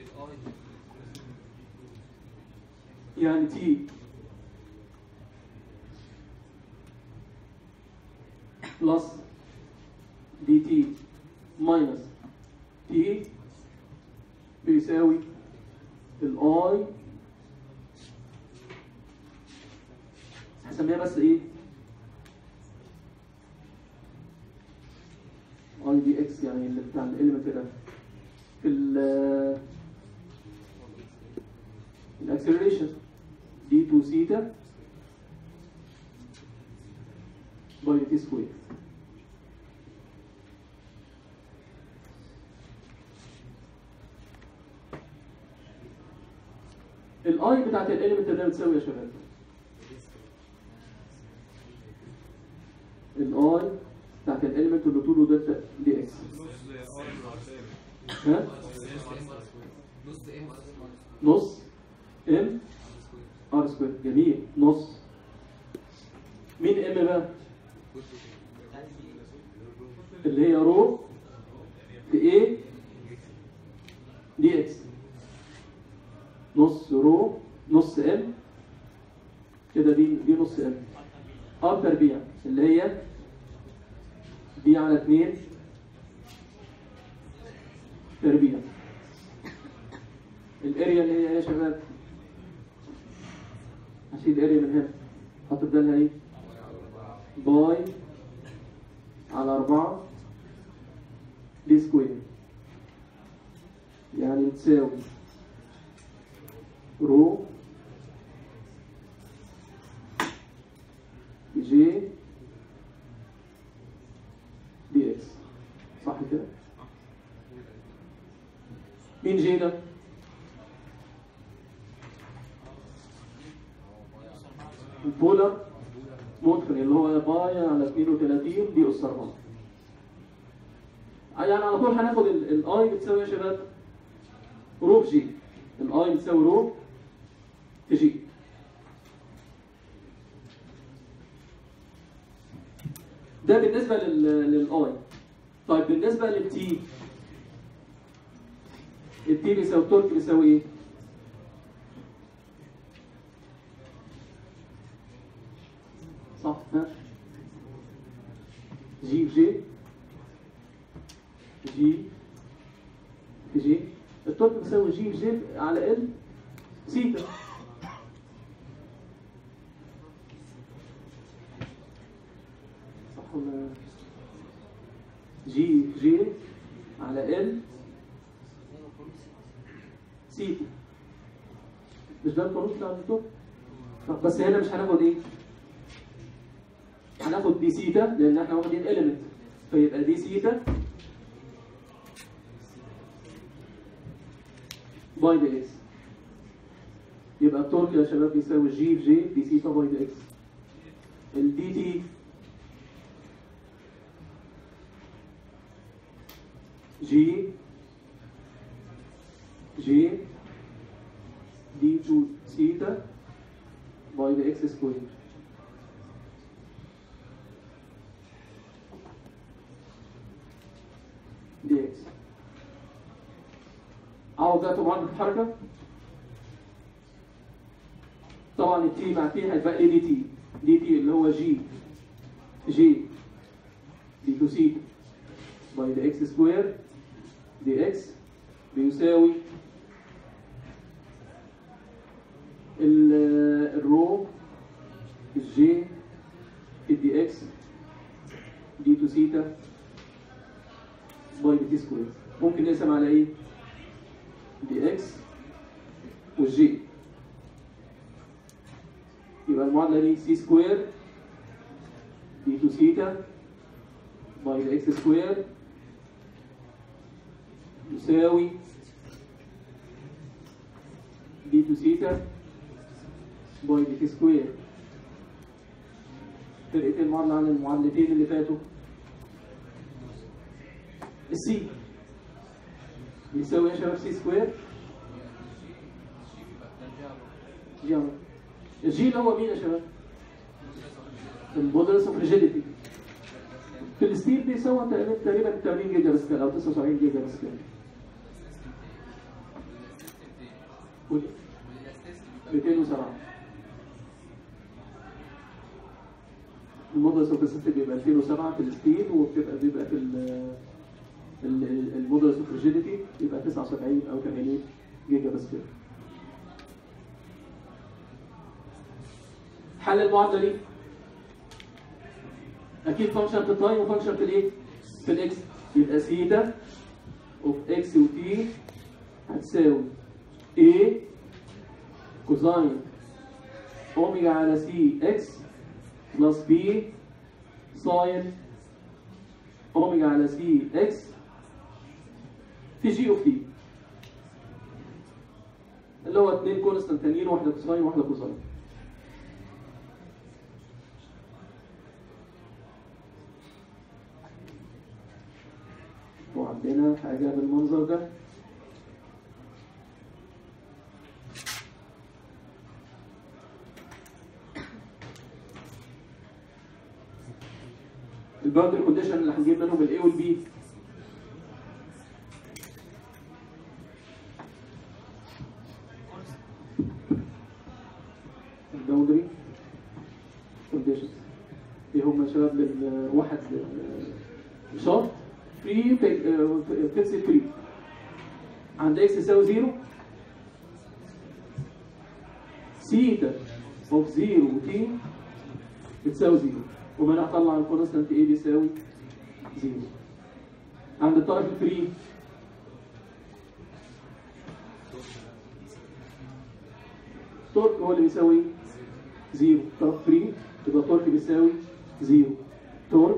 يعني تي بلس دي تي ماينس تي بيساوي الاي هسميها بس ايه اي دي اكس يعني اللي بتاع الاليمنت ده في ال الاكسلريشن دي 2 ثيتا باي تي سكوير الاي بتاعت الاليمنت ده بتساوي يا شباب الاي بتاعت الاليمنت اللي طوله دلتا دي اكس ها نص ام ار سكوير جميل نص مين ام بقى اللي هي رو في ايه دي اكس نص رو نص ام كده دي دي نص ام ار تربيع اللي هي دي على 2 تربيع الاريا اللي هي ايه يا شباب هشيل الاريا من هنا حط بدالها ايه باي على أربعة دي سكوير يعني تساوي رو جي دي اكس صح كده مين جي ده البولر مدخل اللي هو باي على 32 دي اس 4 يعني على طول هناخد الاي بتساوي يا شباب رو في جي الاي بتساوي رو في جي ده بالنسبه لل للاي طيب بالنسبه للتي التي بيساوي التورك بيساوي ايه؟ صح ها جي في جي جي في جي التورك بيساوي جي في جي على ال سيتا صح ولا جي في جي على ال سيتا مش ده القانون بتاع الدكتور؟ طب بس هنا مش هناخد ايه؟ هناخد دي سيتا لان احنا واخدين element فيبقى دي سيتا باي دي اكس يبقى التورك يا شباب بيساوي جي في جي دي سيتا باي دي اكس الدي تي جي جي دي 2 سيتا باي دي اكس سكوير دي اكس عوض ده طبعا الحركه طبعا التي مع تي هيبقى لي دي تي دي تي اللي هو جي جي دي 2 سيتا باي دي اكس سكوير دي اكس بيساوي ال- الرو الجي الدي اكس دي 2 سيتا باي دي تي سكوير ممكن نقسم على ايه؟ دي اكس والجي يبقى المعادله دي سي سكوير دي 2 سيتا باي دي اكس سكوير يساوي دي 2 سيتا باي دي تي سكوير فرقت المعادلة عن المعادلتين اللي فاتوا السي يساوي يا شباب سي سكوير جي عمر. الجي اللي هو مين يا شباب؟ المودرس اوف ريجيديتي في الستيل بيساوي تقريبا تقريبا 80 جيجا باسكال او 79 جيجا باسكال قول. 207 المودرس اوف ريجيديتي بيبقى 2007 في الستيل وبتبقى بيبقى في ال- ال- المودرس اوف ريجيديتي يبقى 79 او 80 جيجا باسكال حل المعادله دي اكيد فانكشن في التايم وفانكشن في الايه؟ في الاكس يبقى سيتا اوف اكس وتي هتساوي A كوزاين اوميجا على سي اكس بلس بي ساين اوميجا على سي اكس في جي اوف تي اللي هو اتنين كونستانت تانيين واحده كوساين وواحده كوساين وعندنا حاجة بالمنظر ده الباوندري كونديشن اللي هنجيب منهم الاي والبي الباوندري كونديشنز ايه هم يا شباب للواحد شرط فري فيكس فري عند اكس يساوي زيرو سيتا اوف زيرو وتي بتساوي زيرو ومن اطلع الكونستانت ايه بيساوي زيرو عند الطرف الفري تورك هو اللي بيساوي زيرو طرف فري يبقى تورك بيساوي زيرو تورك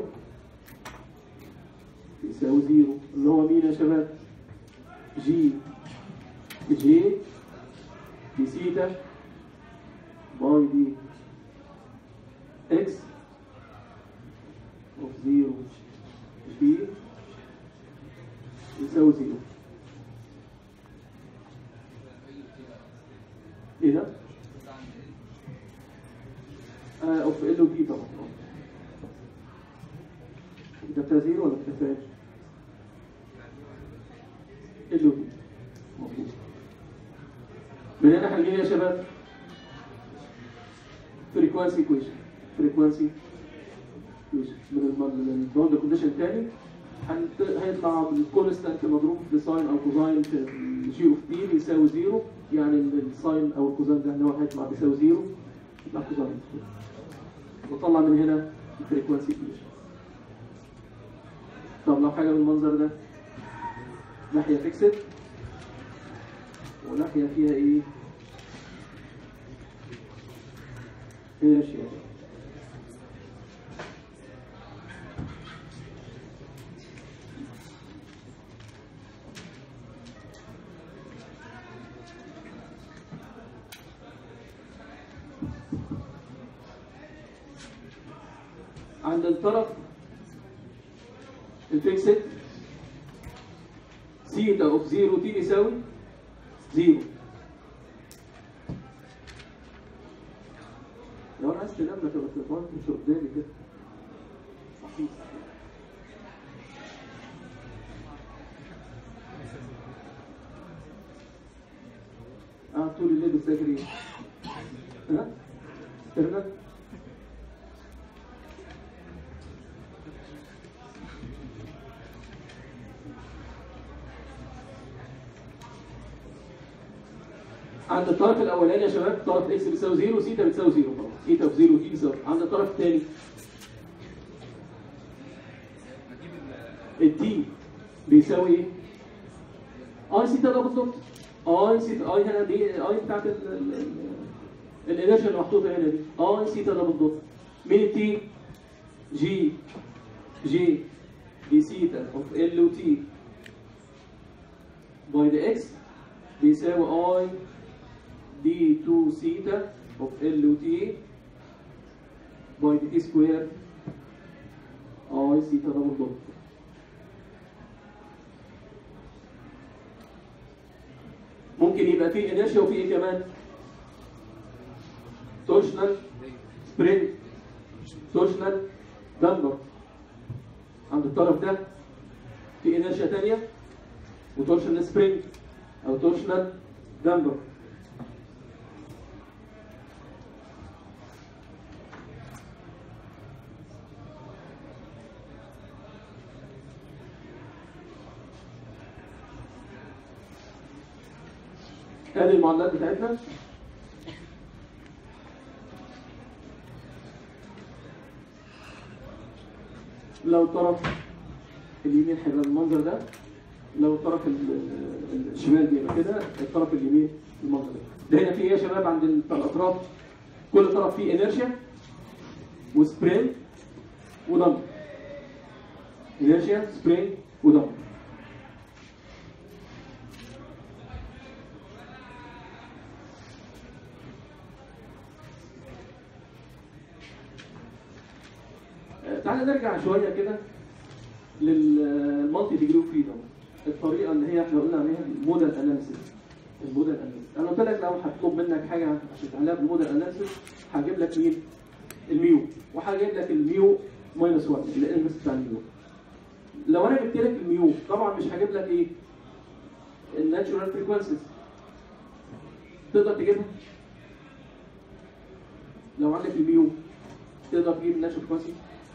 يساوي زيرو اللي هو مين يا شباب جي جي دي سيتا باي دي اكس اوف زيرو جي يساوي زيرو ايه ده؟ آه اوف ال وبي طبعا كتبتها زيرو ولا كتبتهاش؟ ال وبي مظبوط من هنا هنجيب يا شباب فريكوانسي ايكويشن فريكوانسي ايكويشن من الباوند كونديشن تاني هنت- هيطلع الكونستانت مضروب في ساين او كوزاين في جي اوف تي بيساوي زيرو يعني الساين او الكوزاين ده اللي هو هيطلع بيساوي زيرو يطلع كوزاين وطلع من هنا الفريكوانسي ايكويشن طب لو حاجه بالمنظر ده ناحيه فيكسد وناحية فيها ايه؟ انرشيا عند الطرف الفيكسد سيتا اوف زيرو تي يساوي زيرو لو انا عايز تنام لك بس تبقى مش قدامي كده اه طول الليل بتذاكر ايه؟ ها؟ ترنك؟ عند الطرف الاولاني يا شباب طرف اكس بيساوي 0 سيتا بتساوي 0 خلاص سيتا في 0 تي بيساوي عند الطرف الثاني التي بيساوي ايه؟ اي سيتا ده بالظبط اي سيتا اي هنا دي اي بتاعت ال- ال- ال- الانرشيا اللي محطوطه هنا دي اي سيتا ده بالظبط مين التي؟ جي جي دي سيتا اوف ال و تي باي ذا اكس بيساوي اي دي 2 سيتا اوف ال و تي باي دي تي سكوير اي سيتا دبل دوت ممكن يبقى فيه انرشيا وفيه ايه كمان؟ تورشنال سبرينج تورشنال دمبر عند الطرف ده في انرشيا تانية وتورشنال سبرينج او تورشنال دمبر هذه المعادلات بتاعتنا لو الطرف اليمين هيبقى المنظر ده لو الطرف ال- ال- الشمال بيبقى كده الطرف اليمين المنظر ده ده هنا في ايه يا شباب عند ال- الاطراف كل طرف فيه انرشيا وسبرينج ودمر انرشيا سبرينج ودمر آه، تعالى نرجع شويه كده للمالتي ديجري فريدوم الطريقه اللي هي احنا قلنا عليها الموديل اناليسيس الموديل اناليسيس انا قلت لك لو هطلب منك حاجه عشان تعملها بالموديل اناليسيس هجيب لك مين؟ الميو وهجيب لك الميو ماينس 1 الانفرس بتاع الميو لو انا جبت لك الميو طبعا مش هجيب لك ايه؟ الناتشورال فريكونسيز تقدر تجيبها؟ لو عندك الميو تقدر تجيب الناتشورال فريكونسي؟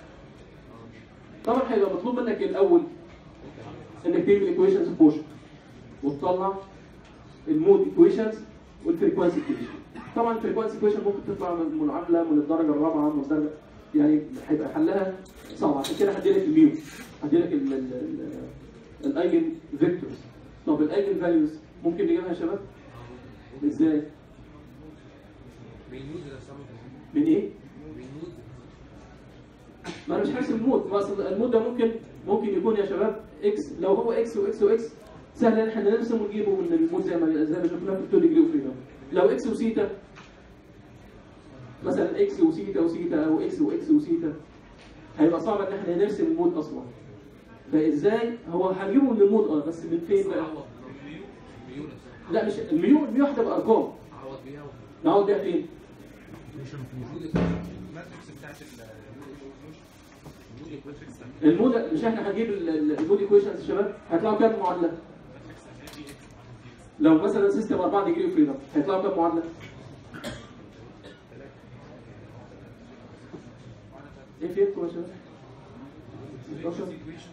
طبعا هيبقى مطلوب منك الاول انك تعمل ايكويشنز بوشن وتطلع المود ايكويشنز والفريكوانسي ايكويشن طبعا الفريكوانسي ايكويشن ممكن تطلع من منعامله من الدرجه الرابعه من الدرجه يعني هيبقى حلها صعب عشان كده هدي لك الميو هدي لك الايجن فيكتورز طب الايجن فاليوز ممكن نجيبها يا شباب ازاي بينود ده سامع من ايه بينود ما انا مش حاسس المود ما اصل المود ده ممكن ممكن يكون يا شباب اكس لو هو اكس واكس واكس سهل ان احنا نرسم ونجيبه من المود زي ما زي ما شفنا في التو ديجري فريدوم لو اكس وسيتا مثلا اكس وسيتا وسيتا او اكس واكس وسيتا هيبقى صعب ان احنا نرسم المود اصلا فازاي هو هنجيبه من المود اه بس من فين بقى؟ عوض الميو نفسها لا مش الميو الميو هتبقى ارقام عوض بيها نقعد بيها فين؟ المفروض الماتريكس بتاعت المود الماتريكس المود مش احنا هنجيب ال- ال- المود ايكويشنز يا شباب هيطلعوا كام معادله؟ لو مثلا سيستم 4 ديجري فريدم هيطلعوا كام معادله؟ ايه فهمتوا يا شباب؟ 16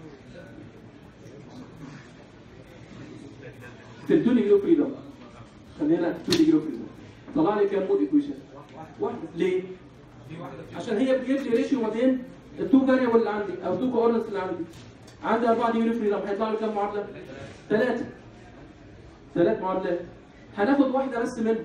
في ال 2 ديجري فريدم خلينا 2 ديجري فريدم طلع لي كام مود ايكويشن؟ واحده ليه؟ عشان هي بتجيب لي ريشيو ما بين التو فاريبل اللي عندي او التو كوردينتس اللي عندي عندي 4 ديجري فريدم هيطلع لي كام معادله؟ ثلاثه ثلاث معادلات هناخد واحده بس منهم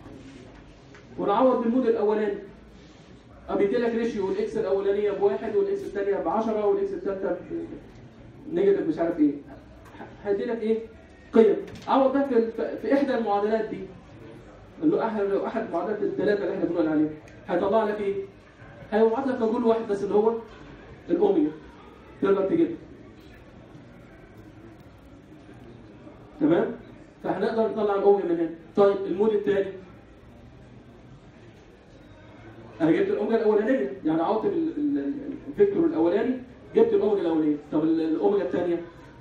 ونعوض بالمود الاولاني اه بيدي لك ريشيو الاكس الاولانيه بواحد والاكس الثانيه ب 10 والاكس الثالثه نيجاتيف مش عارف ايه ه- هيدي لك ايه؟ قيم عوض ده في, في احدى المعادلات دي اللي هو احد احد المعادلات الثلاثه اللي احنا بنقول عليها هيطلع لك ايه؟ هيبعت لك مجهول واحد بس اللي هو الاوميجا تقدر تجيبها تمام؟ فهنقدر نطلع الاوميجا من هنا طيب المود الثاني انا جبت الاوميجا الاولانيه يعني عوضت ال- ال- ال- الفيكتور الاولاني جبت الاوميجا الاولانيه طب ال- الاوميجا الثانيه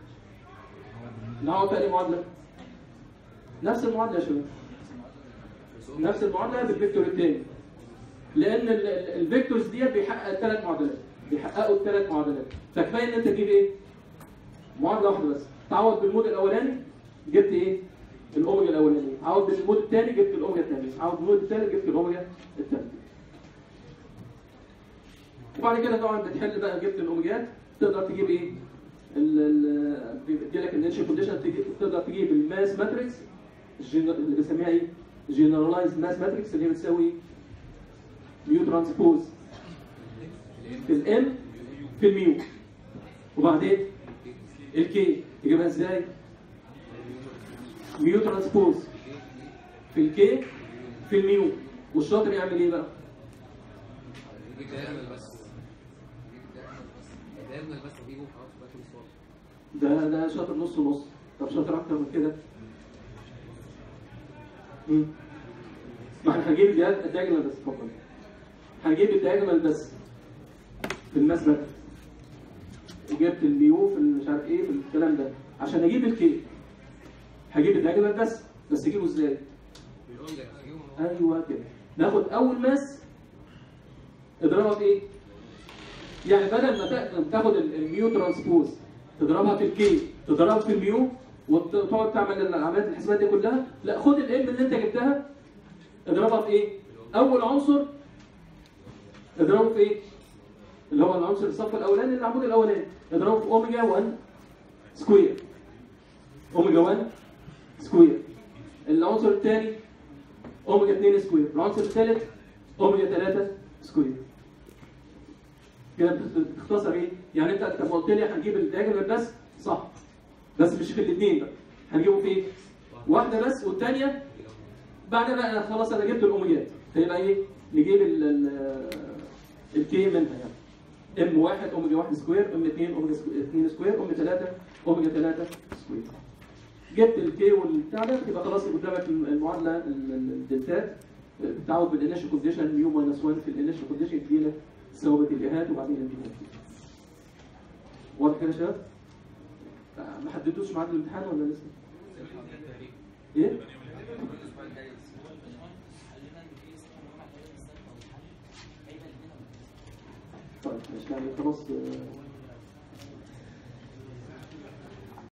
نعوض تاني معادله نفس المعادله يا شباب نفس المعادله بالفيكتور الثاني لان ال- ال- الفيكتورز ديت بيحقق الثلاث معادلات بيحققوا الثلاث معادلات فكفايه ان انت تجيب ايه معادله واحده بس تعوض بالمود الاولاني جبت ايه الاوميجا الاولانيه عوض بالمود الثاني جبت الاوميجا الثانيه عوض بالمود الثالث جبت الاوميجا الثالثه وبعد كده طبعا بتحل بقى جبت الاوميجات تقدر تجيب ايه ال ال بيدي لك الانشال كونديشن تقدر تجيب الماس ماتريكس الجن- اللي بنسميها ايه جنرالايز ماس ماتريكس اللي هي بتساوي ميو ترانسبوز في الام في الميو وبعدين الكي تجيبها ازاي ميو ترانسبوز في الكي في الميو والشاطر يعمل ايه بقى يجيب دايرنال بس يجيب دايرنال بس دايرنال بس ويجيبه خلاص بقى كل صوت ده ده شاطر نص نص طب شاطر اكتر من كده مم. ما احنا هنجيب الجهاز الدايجونال بس اتفضل هنجيب الدايجونال بس في الماس ماتريكس وجبت الميو في مش عارف ايه في الكلام ده عشان اجيب الكي هجيب الدايجونال بس بس اجيبه ازاي؟ بيقوم جاي هجيبه من ورا. ايوه كده ناخد اول ماس اضربها في ايه؟ يعني بدل ما تا- تاخد ال- الميو ترانسبوز تضربها في الكي تضربها في الميو وتقعد تعمل العمليات الحسابات دي كلها لا خد الام اللي انت جبتها اضربها في ايه؟ اول عنصر اضربه في ايه؟ اللي هو العنصر الصف الاولاني العمود الاولاني اضربه في اوميجا 1 سكوير اوميجا 1 سكوير العنصر الثاني اوميجا 2 سكوير العنصر الثالث اوميجا 3 سكوير كده بت- بتختصر ايه؟ يعني انت انت لما قلت لي هنجيب الدايجونال بس صح بس مش في الاثنين بقى هنجيبه في ايه؟ واحده بس والثانيه بعد بقى خلاص انا جبت الاوميجات فيبقى ايه؟ نجيب ال ال الكي منها يعني ام 1 اوميجا 1 سكوير ام 2 اوميجا 2 سكوير ام 3 اوميجا 3 سكوير جبت الكي والبتاع ده يبقى خلاص قدامك المعادله ال- ال- الدلتات بتعوض بالانيشال كونديشن ميو ماينس 1 في الانيشال كونديشن يدينا ثوابت الجهات وبعدين الجهات واضح كده يا شباب؟ آه، ما حددتوش ميعاد الامتحان ولا لسه؟ ايه؟ طيب ماشي يعني خلاص آه،